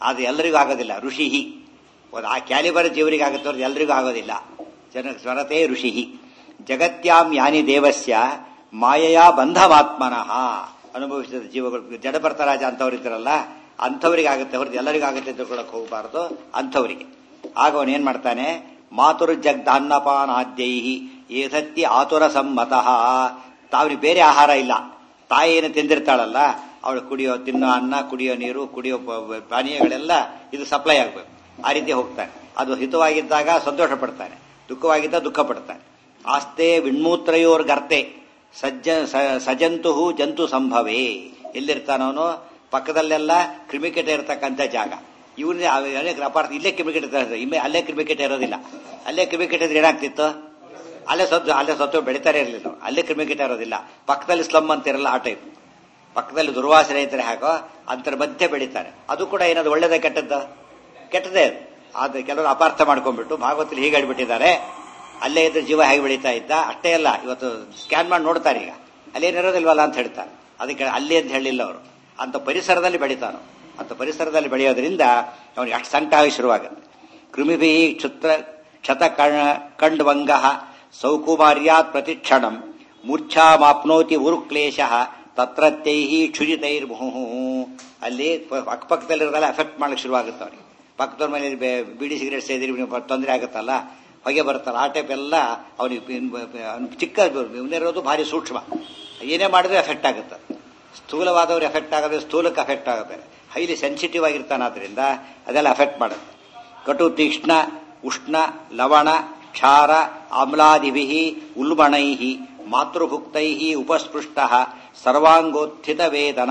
ಅದು ಎಲ್ಲರಿಗೂ ಆಗೋದಿಲ್ಲ ಋಷಿಹಿ ಒಂದು ಆ ಕ್ಯಾಲಿಬರ್ ಜೀವರಿಗೆ ಆಗುತ್ತೆ ಅವ್ರದ್ದು ಎಲ್ರಿಗೂ ಆಗೋದಿಲ್ಲ ಜನ ಸ್ವರತೆ ಋಷಿಹಿ ಜಗತ್ಯಾಂ ಯಾನಿ ದೇವಸ್ಯ ಮಾಯೆಯ ಬಂಧಮಾತ್ಮನಃ ಅನುಭವಿಸಿದ ಜೀವಗಳು ಜಡಭರ್ತ ರಾಜ ಅಂತವ್ರಿದ್ದಾರಲ್ಲ ಅಂಥವ್ರಿಗೆ ಆಗುತ್ತೆ ಹೊರತು ಎಲ್ಲರಿಗೂ ಆಗುತ್ತೆ ಅಂತ ತಿಳ್ಕೊಳಕ್ ಹೋಗಬಾರದು ಅಂಥವರಿಗೆ ಆಗ ಅವನು ಏನ್ ಮಾಡ್ತಾನೆ ಮಾತುರು ಜಗ್ದಾನ್ನಪಾನಾದ್ಯೈಹಿ ಏಧತ್ತಿ ಆತುರ ಸಮ್ಮತಃ ತಾವ್ರಿಗೆ ಬೇರೆ ಆಹಾರ ಇಲ್ಲ ತಾಯಿ ಏನು ತಿಂದಿರ್ತಾಳಲ್ಲ ಅವಳು ಕುಡಿಯೋ ತಿನ್ನೋ ಅನ್ನ ಕುಡಿಯೋ ನೀರು ಕುಡಿಯೋ ಪ- ಪಾನೀಯಗಳೆಲ್ಲ ಇದು ಸಪ್ಲೈ ಆಗಬೇಕು ಆ ರೀತಿ ಹೋಗ್ತಾನೆ ಅದು ಹಿತವಾಗಿದ್ದಾಗ ಸಂತೋಷ ಪಡ್ತಾನೆ ದುಃಖವಾಗಿದ್ದ ದುಃಖ ಪಡ್ತಾನೆ ಆಸ್ತೆ ವಿಣ್ಮೂತ್ರಯೋರ್ ಗರ್ತೆ ಸಜ್ಜ ಸ- ಸಜಂತು ಜಂತು ಸಂಭವೇ ಎಲ್ಲಿರ್ತಾನವನು ಪಕ್ಕದಲ್ಲೆಲ್ಲ ಕ್ರಿಮಿಕೆಟ ಇರತಕ್ಕಂಥ ಜಾಗ ಇವನೇ ಅನೇಕ ಅಪಾರ್ಥ ಇಲ್ಲೇ ಕ್ರಿಮಿಕೆಟ್ ಇರ್ತಾರೆ ಇಮ್ಮೆ ಅಲ್ಲೇ ಕ್ರಿಮಿಕೆಟ್ ಇರೋದಿಲ್ಲ ಅಲ್ಲೇ ಕ್ರಿಮಿಕೆಟ್ ಇದ್ರೆ ಏನಾಗ್ತಿತ್ತು ಅಲ್ಲೇ ಸತ್ತು ಅಲ್ಲೇ ಸತ್ತು ಬೆಳಿತಾನೆ ಇರಲಿಲ್ಲ ಅಲ್ಲೇ ಕ್ರಿಮಿಕೆಟ್ ಇರೋದಿಲ್ಲ ಪಕ್ಕದಲ್ಲಿ ಸ್ಲಮ್ ಅಂತ ಇರಲ್ಲ ಆ ಟೈಪ್ ಪಕ್ಕದಲ್ಲಿ ದುರ್ವಾಸನೆ ಇದ್ರೆ ಹಾಗೋ ಅಂತರ ಮಧ್ಯೆ ಬೆಳಿತಾರೆ ಅದು ಕೂಡ ಏನದು ಒಳ್ಳೇದೇ ಕೆಟ್ಟದ್ದು ಕೆಟ್ಟದೇ ಅದು ಆದ್ರೆ ಕೆಲವರು ಅಪಾರ್ಥ ಮಾಡ್ಕೊಂಡ್ಬಿಟ್ಟು ಭಾಗವತಲ್ಲಿ ಹೀಗೆ ಹೇಳ್ಬಿಟ್ಟಿದ್ದಾರೆ ಅಲ್ಲೇ ಇದ್ರೆ ಜೀವ ಹೇಗೆ ಬೆಳೀತಾ ಇದ್ದ ಅಷ್ಟೇ ಅಲ್ಲ ಇವತ್ತು ಸ್ಕ್ಯಾನ್ ಮಾಡಿ ನೋಡ್ತಾರೆ ಈಗ ಅಲ್ಲೇನಿರೋದಿಲ್ವಲ್ಲ ಅಂತ ಹೇಳ್ತಾರೆ ಅದಕ್ಕೆ ಅಲ್ಲಿ ಅಂತ ಹೇಳಿಲ್ಲ ಅವರು ಅಂತ ಪರಿಸರದಲ್ಲಿ ಬೆಳಿತಾನು ಅಂತ ಪರಿಸರದಲ್ಲಿ ಬೆಳೆಯೋದ್ರಿಂದ ಅವನಿಗೆ ಅಷ್ಟು ಸಂಕಟ ಆಗಿ ಶುರುವಾಗುತ್ತೆ ಕೃಮಿಭಿ ಕ್ಷುತ್ರ ಕ್ಷತ ಕಂಡ್ವಂಗ ಸೌಕುಮಾರ್ಯಾತ್ ಪ್ರತಿಕ್ಷಣಂ ಮೂರ್ಛಾಮಾಪ್ನೋತಿ ಉರುಕ್ಲೇಶ ತತ್ರತ್ಯೈಹಿ ಕ್ಷುಜಿತೈರ್ಮುಹು ಅಲ್ಲಿ ಪ- ಅಕ್ಕಪಕ್ಕದಲ್ಲಿರೋದೆಲ್ಲ ಎಫೆಕ್ಟ್ ಮಾಡ್ಲಿಕ್ಕೆ ಶುರುವಾಗುತ್ತೆ ಅವನಿಗೆ ಪಕ್ಕದವ್ರ ಮೇಲೆ ಬೆ- ಬೀಡಿ ಸಿಗರೇಟ್ ಸೇದಿರಿ ತೊಂದರೆ ಆಗುತ್ತಲ್ಲ ಹೊಗೆ ಬರುತ್ತಲ್ಲ ಆ ಟೈಪ್ ಎಲ್ಲ ಅವನಿಗೆ ಚಿಕ್ಕ ಇವನಿರೋದು ಭಾರಿ ಸೂಕ್ಷ್ಮ ಏನೇ ಮಾಡಿದ್ರೆ ಎಫೆಕ್ಟ್ ಆಗುತ್ತೆ ಸ್ಥೂಲವಾದವ್ರು ಎಫೆಕ್ಟ್ ಆಗೋದ್ರೆ ಸ್ಥೂಲಕ್ಕೆ ಎಫೆಕ್ಟ್ ಆಗುತ್ತೆ ಹೈಲಿ ಸೆನ್ಸಿಟಿವ್ ಆಗಿರ್ತಾನಾದ್ರಿಂದ ಅದೆಲ್ಲ ಎಫೆಕ್ಟ್ ಮಾಡುತ್ತೆ ಕಟು ತೀಕ್ಷ್ಣ ಉಷ್ಣ ಲವಣ ಕ್ಷಾರ ಆಮ್ಲಾದಿಭಿ ಉಲ್ಬಣೈ ಮಾತೃಭುಕ್ತೈ ಉಪಸ್ಪೃಷ್ಟ ಸರ್ವಾಂಗೋತ್ಥಿತ ವೇದನ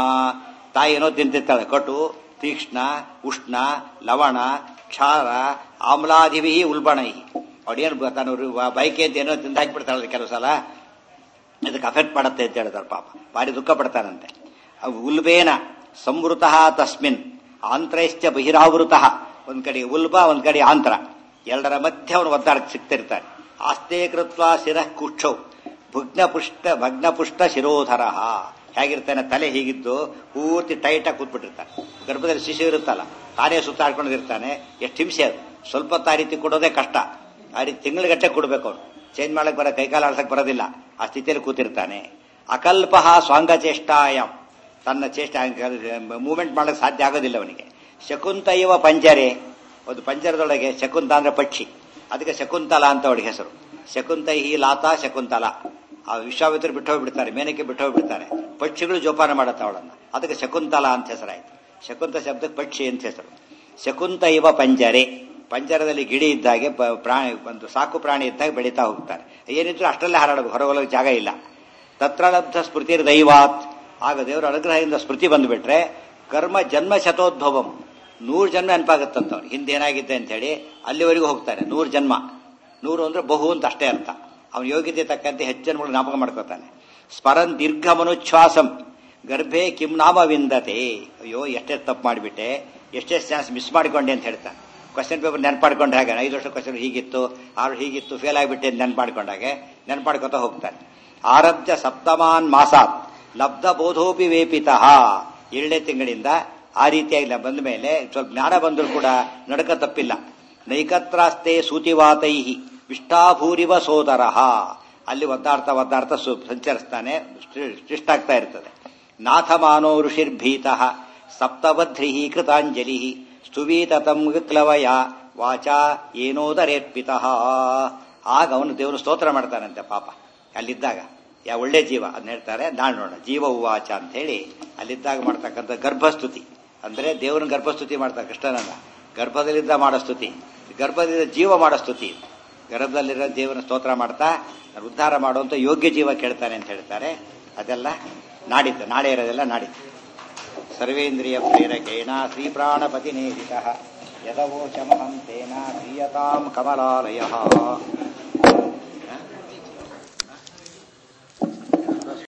ತಾಯಿ ಏನೋ ತಿಂತಿರ್ತಾಳೆ ಕಟು ತೀಕ್ಷ್ಣ ಉಷ್ಣ ಲವಣ ಕ್ಷಾರ ಆಮ್ಲಾದಿಭಿ ಉಲ್ಬಣೈ ಅವಳೇನು ತಾನು ಬೈಕೆ ಅಂತ ಏನೋ ತಿಂದು ಹಾಕಿಬಿಡ್ತಾಳೆ ಕೆಲವು ಸಲ ಇದಕ್ಕೆ ಅಫೆಕ್ಟ್ ಮಾಡುತ್ತೆ ಅಂತ ಹೇಳ್ತಾರೆ ಪಾಪ ಭಾರಿ ದುಃಖ ಪಡ್ತಾನಂತೆ ಅವು ಉಲ್ಬೇನ ಸಂವೃತ ತಸ್ಮಿನ್ ಆಂತ್ರೈಶ್ಚ ಬಹಿರಾವೃತ ಒಂದ್ ಕಡೆ ಉಲ್ಬ ಒಂದ್ ಕಡೆ ಆಂತ್ರ ಎರಡರ ಮಧ್ಯೆ ಅವನು ಒದ್ದಾಡಕ್ಕೆ ಸಿಗ್ತಿರ್ತಾನೆ ಆಸ್ತೆ ಕೃತ್ವ ಶಿರಃ ಕುಕ್ಷೌ ಭಗ್ನಪುಷ್ಟ ಭಗ್ನಪುಷ್ಟ ಶಿರೋಧರ ಹೇಗಿರ್ತಾನೆ ತಲೆ ಹೀಗಿದ್ದು ಪೂರ್ತಿ ಟೈಟ್ ಆಗಿ ಕೂತ್ಬಿಟ್ಟಿರ್ತಾನೆ ಗರ್ಭದಲ್ಲಿ ಶಿಶು ಇರುತ್ತಲ್ಲ ತಾನೇ ಸುತ್ತಾಡ್ಕೊಂಡಿರ್ತಾನೆ ಎಷ್ಟು ಹಿಂಸೆ ಅದು ಸ್ವಲ್ಪ ಹೊತ್ತು ಆ ರೀತಿ ಕೊಡೋದೇ ಕಷ್ಟ ಆ ರೀತಿ ತಿಂಗಳಗಟ್ಟೆ ಕೊಡ್ಬೇಕು ಅವನು ಚೇಂಜ್ ಮಾಡಕ್ ಬರೋ ಕೈಕಾಲ ಆಡ್ಸಕ್ ಬರೋದಿಲ್ಲ ಆ ಸ್ಥಿತಿಯಲ್ಲಿ ಕೂತಿರ್ತಾನೆ ಅಕಲ್ಪ ಸ್ವಾಂಗಚೇಷ್ಟಾಯಂ ತನ್ನ ಚೇಷ್ಟ ಮೂವ್ಮೆಂಟ್ ಮಾಡಕ್ ಸಾಧ್ಯ ಆಗೋದಿಲ್ಲ ಅವನಿಗೆ ಶಕುಂತ ಇವ ಪಂಜರೆ ಒಂದು ಪಂಜರದೊಳಗೆ ಶಕುಂತ ಅಂದ್ರೆ ಪಕ್ಷಿ ಅದಕ್ಕೆ ಶಕುಂತಲ ಅಂತ ಅವಳಿಗೆ ಹೆಸರು ಶಕುಂತೈ ಲಾತಾ ಶಕುಂತಲ ಆ ವಿಶ್ವಾಮಿತ್ರ ಬಿಟ್ಟು ಹೋಗ್ಬಿಡ್ತಾರೆ ಮೇನಕ್ಕೆ ಬಿಟ್ಟು ಹೋಗ್ಬಿಡ್ತಾರೆ ಪಕ್ಷಿಗಳು ಜೋಪಾನ ಮಾಡುತ್ತೆ ಅವಳನ್ನ ಅದಕ್ಕೆ ಶಕುಂತಲ ಅಂತ ಹೆಸರಾಯ್ತು ಶಕುಂತ ಶಬ್ದಕ್ಕೆ ಪಕ್ಷಿ ಅಂತ ಹೆಸರು ಶಕುಂತ ಇವ ಪಂಜರೆ ಪಂಜರದಲ್ಲಿ ಗಿಡಿ ಇದ್ದಾಗೆ ಪ- ಪ್ರಾಣಿ ಒಂದು ಸಾಕು ಪ್ರಾಣಿ ಇದ್ದಾಗ ಬೆಳೀತಾ ಹೋಗ್ತಾರೆ ಏನಿದ್ರು ಅಷ್ಟರಲ್ಲೇ ಹಾರಾಡಬೇಕು ಹೊರಗೊಳ್ಳೋಕೆ ಜಾಗ ಇಲ್ಲ ತತ್ರ ಲಬ್ಧ ಸ್ಮೃತಿರ್ ದೈವಾತ್ ಆಗ ದೇವರ ಅನುಗ್ರಹದಿಂದ ಸ್ಮೃತಿ ಬಂದ್ಬಿಟ್ರೆ ಕರ್ಮ ಜನ್ಮ ಶತೋದ್ಭವಂ ನೂರು ಜನ್ಮ ನೆನಪಾಗುತ್ತಂತ ಅವ್ನು ಹಿಂದೆ ಏನಾಗಿದ್ದೆ ಅಂತ ಹೇಳಿ ಅಲ್ಲಿವರೆಗೂ ಹೋಗ್ತಾನೆ ನೂರು ಜನ್ಮ ನೂರು ಅಂದ್ರೆ ಬಹು ಅಂತ ಅಷ್ಟೇ ಅರ್ಥ ಅವನ ಯೋಗ್ಯತೆ ತಕ್ಕಂತೆ ಹೆಚ್ಚು ಜನ್ಮಗಳು ಜ್ಞಾಪಕ ಮಾಡ್ಕೋತಾನೆ ಸ್ಮರನ್ ದೀರ್ಘ ಮನುಚ್ಛ್ವಾಸಂ ಗರ್ಭೆ ಕಿಂ ನಾಮ ವಿಂದತೆ ಅಯ್ಯೋ ಎಷ್ಟೇ ತಪ್ಪು ಮಾಡಿಬಿಟ್ಟೆ ಎಷ್ಟೇ ಚಾನ್ಸ್ ಮಿಸ್ ಮಾಡಿಕೊಂಡೆ ಅಂತ ಹೇಳ್ತಾನೆ ಕ್ವಶನ್ ಪೇಪರ್ ನೆನ್ಪಾಡ್ಕೊಂಡ್ರೆ ಹಾಗೆ ಐದು ವರ್ಷ ಕ್ವಶನ್ ಹೀಗಿತ್ತು ಆರು ಹೀಗಿತ್ತು ಫೇಲ್ ಆಗಿಬಿಟ್ಟೆ ಅಂತ ನೆನ್ಪಾಡ್ಕೊಂಡಾಗೆ ನೆನ್ಪಾಡ್ಕೊತ ಹೋಗ್ತಾನೆ ಆರಬ್ಜ ಸಪ್ತಮಾನ್ ಮಾಸಾತ್ ಲಬ್ಧ ಬೋಧೋಪಿ ವೇಪಿತಃ ಏಳನೇ ತಿಂಗಳಿಂದ ಆ ರೀತಿಯಾಗಿ ಬಂದ ಮೇಲೆ ಸ್ವಲ್ಪ ಜ್ಞಾನ ಬಂದರೂ ಕೂಡ ನಡಕ ತಪ್ಪಿಲ್ಲ ನೈಕತ್ರಾಸ್ತೆ ಸೂತಿವಾತೈ ವಿಷ್ಟಾಭೂರಿವ ಸೋದರ ಅಲ್ಲಿ ಒದ್ದಾಡ್ತಾ ಒದ್ದಾಡ್ತಾ ಸು ಸಂಚರಿಸ್ತಾನೆ ಶಿಷ್ಟಾಗ್ತಾ ಇರ್ತದೆ ನಾಥಮಾನೋ ಋಷಿರ್ಭೀತ ಸಪ್ತಬಧ್ರಿ ಕೃತಾಂಜಲಿ ಸ್ತುವೀತತಂ ವಿಕ್ಲವಯ ವಾಚಾ ಏನೋದರೇರ್ಪಿತ ಆಗ ಅವನು ದೇವರು ಸ್ತೋತ್ರ ಮಾಡ್ತಾನಂತೆ ಪಾಪ ಅಲ್ಲಿದ್ದಾಗ ಯಾ ಒಳ್ಳೆ ಜೀವ ಅದನ್ನ ಹೇಳ್ತಾರೆ ನಾಳೆ ನೋಡೋಣ ಜೀವ ಉವಾಚ ಅಂತ ಹೇಳಿ ಅಲ್ಲಿದ್ದಾಗ ಮಾಡ್ತಕ್ಕಂಥ ಗರ್ಭಸ್ತುತಿ ಅಂದ್ರೆ ದೇವರನ್ನ ಗರ್ಭಸ್ತುತಿ ಮಾಡ್ತಾರೆ ಕೃಷ್ಣನನ್ನ ಗರ್ಭದಲ್ಲಿದ್ದ ಮಾಡೋ ಸ್ತುತಿ ಗರ್ಭದಿಂದ ಜೀವ ಮಾಡೋ ಸ್ತುತಿ ಗರ್ಭದಲ್ಲಿರೋ ದೇವರ ಸ್ತೋತ್ರ ಮಾಡ್ತಾ ಉದ್ಧಾರ ಮಾಡುವಂತ ಯೋಗ್ಯ ಜೀವ ಕೇಳ್ತಾನೆ ಅಂತ ಹೇಳ್ತಾರೆ ಅದೆಲ್ಲ ನಾಡಿದ್ದು ನಾಳೆ ಇರೋದೆಲ್ಲ ನಾಡಿದ್ದು ಸರ್ವೇಂದ್ರಿಯ ಪ್ರೇರಕೇಣ ಶ್ರೀ ಪ್ರಾಣಪತಿ ನೇರಿತ ಯದವೋಚಮಹಂ ತೇನ ಪ್ರಿಯತಾಂ ಕಮಲಾಲಯ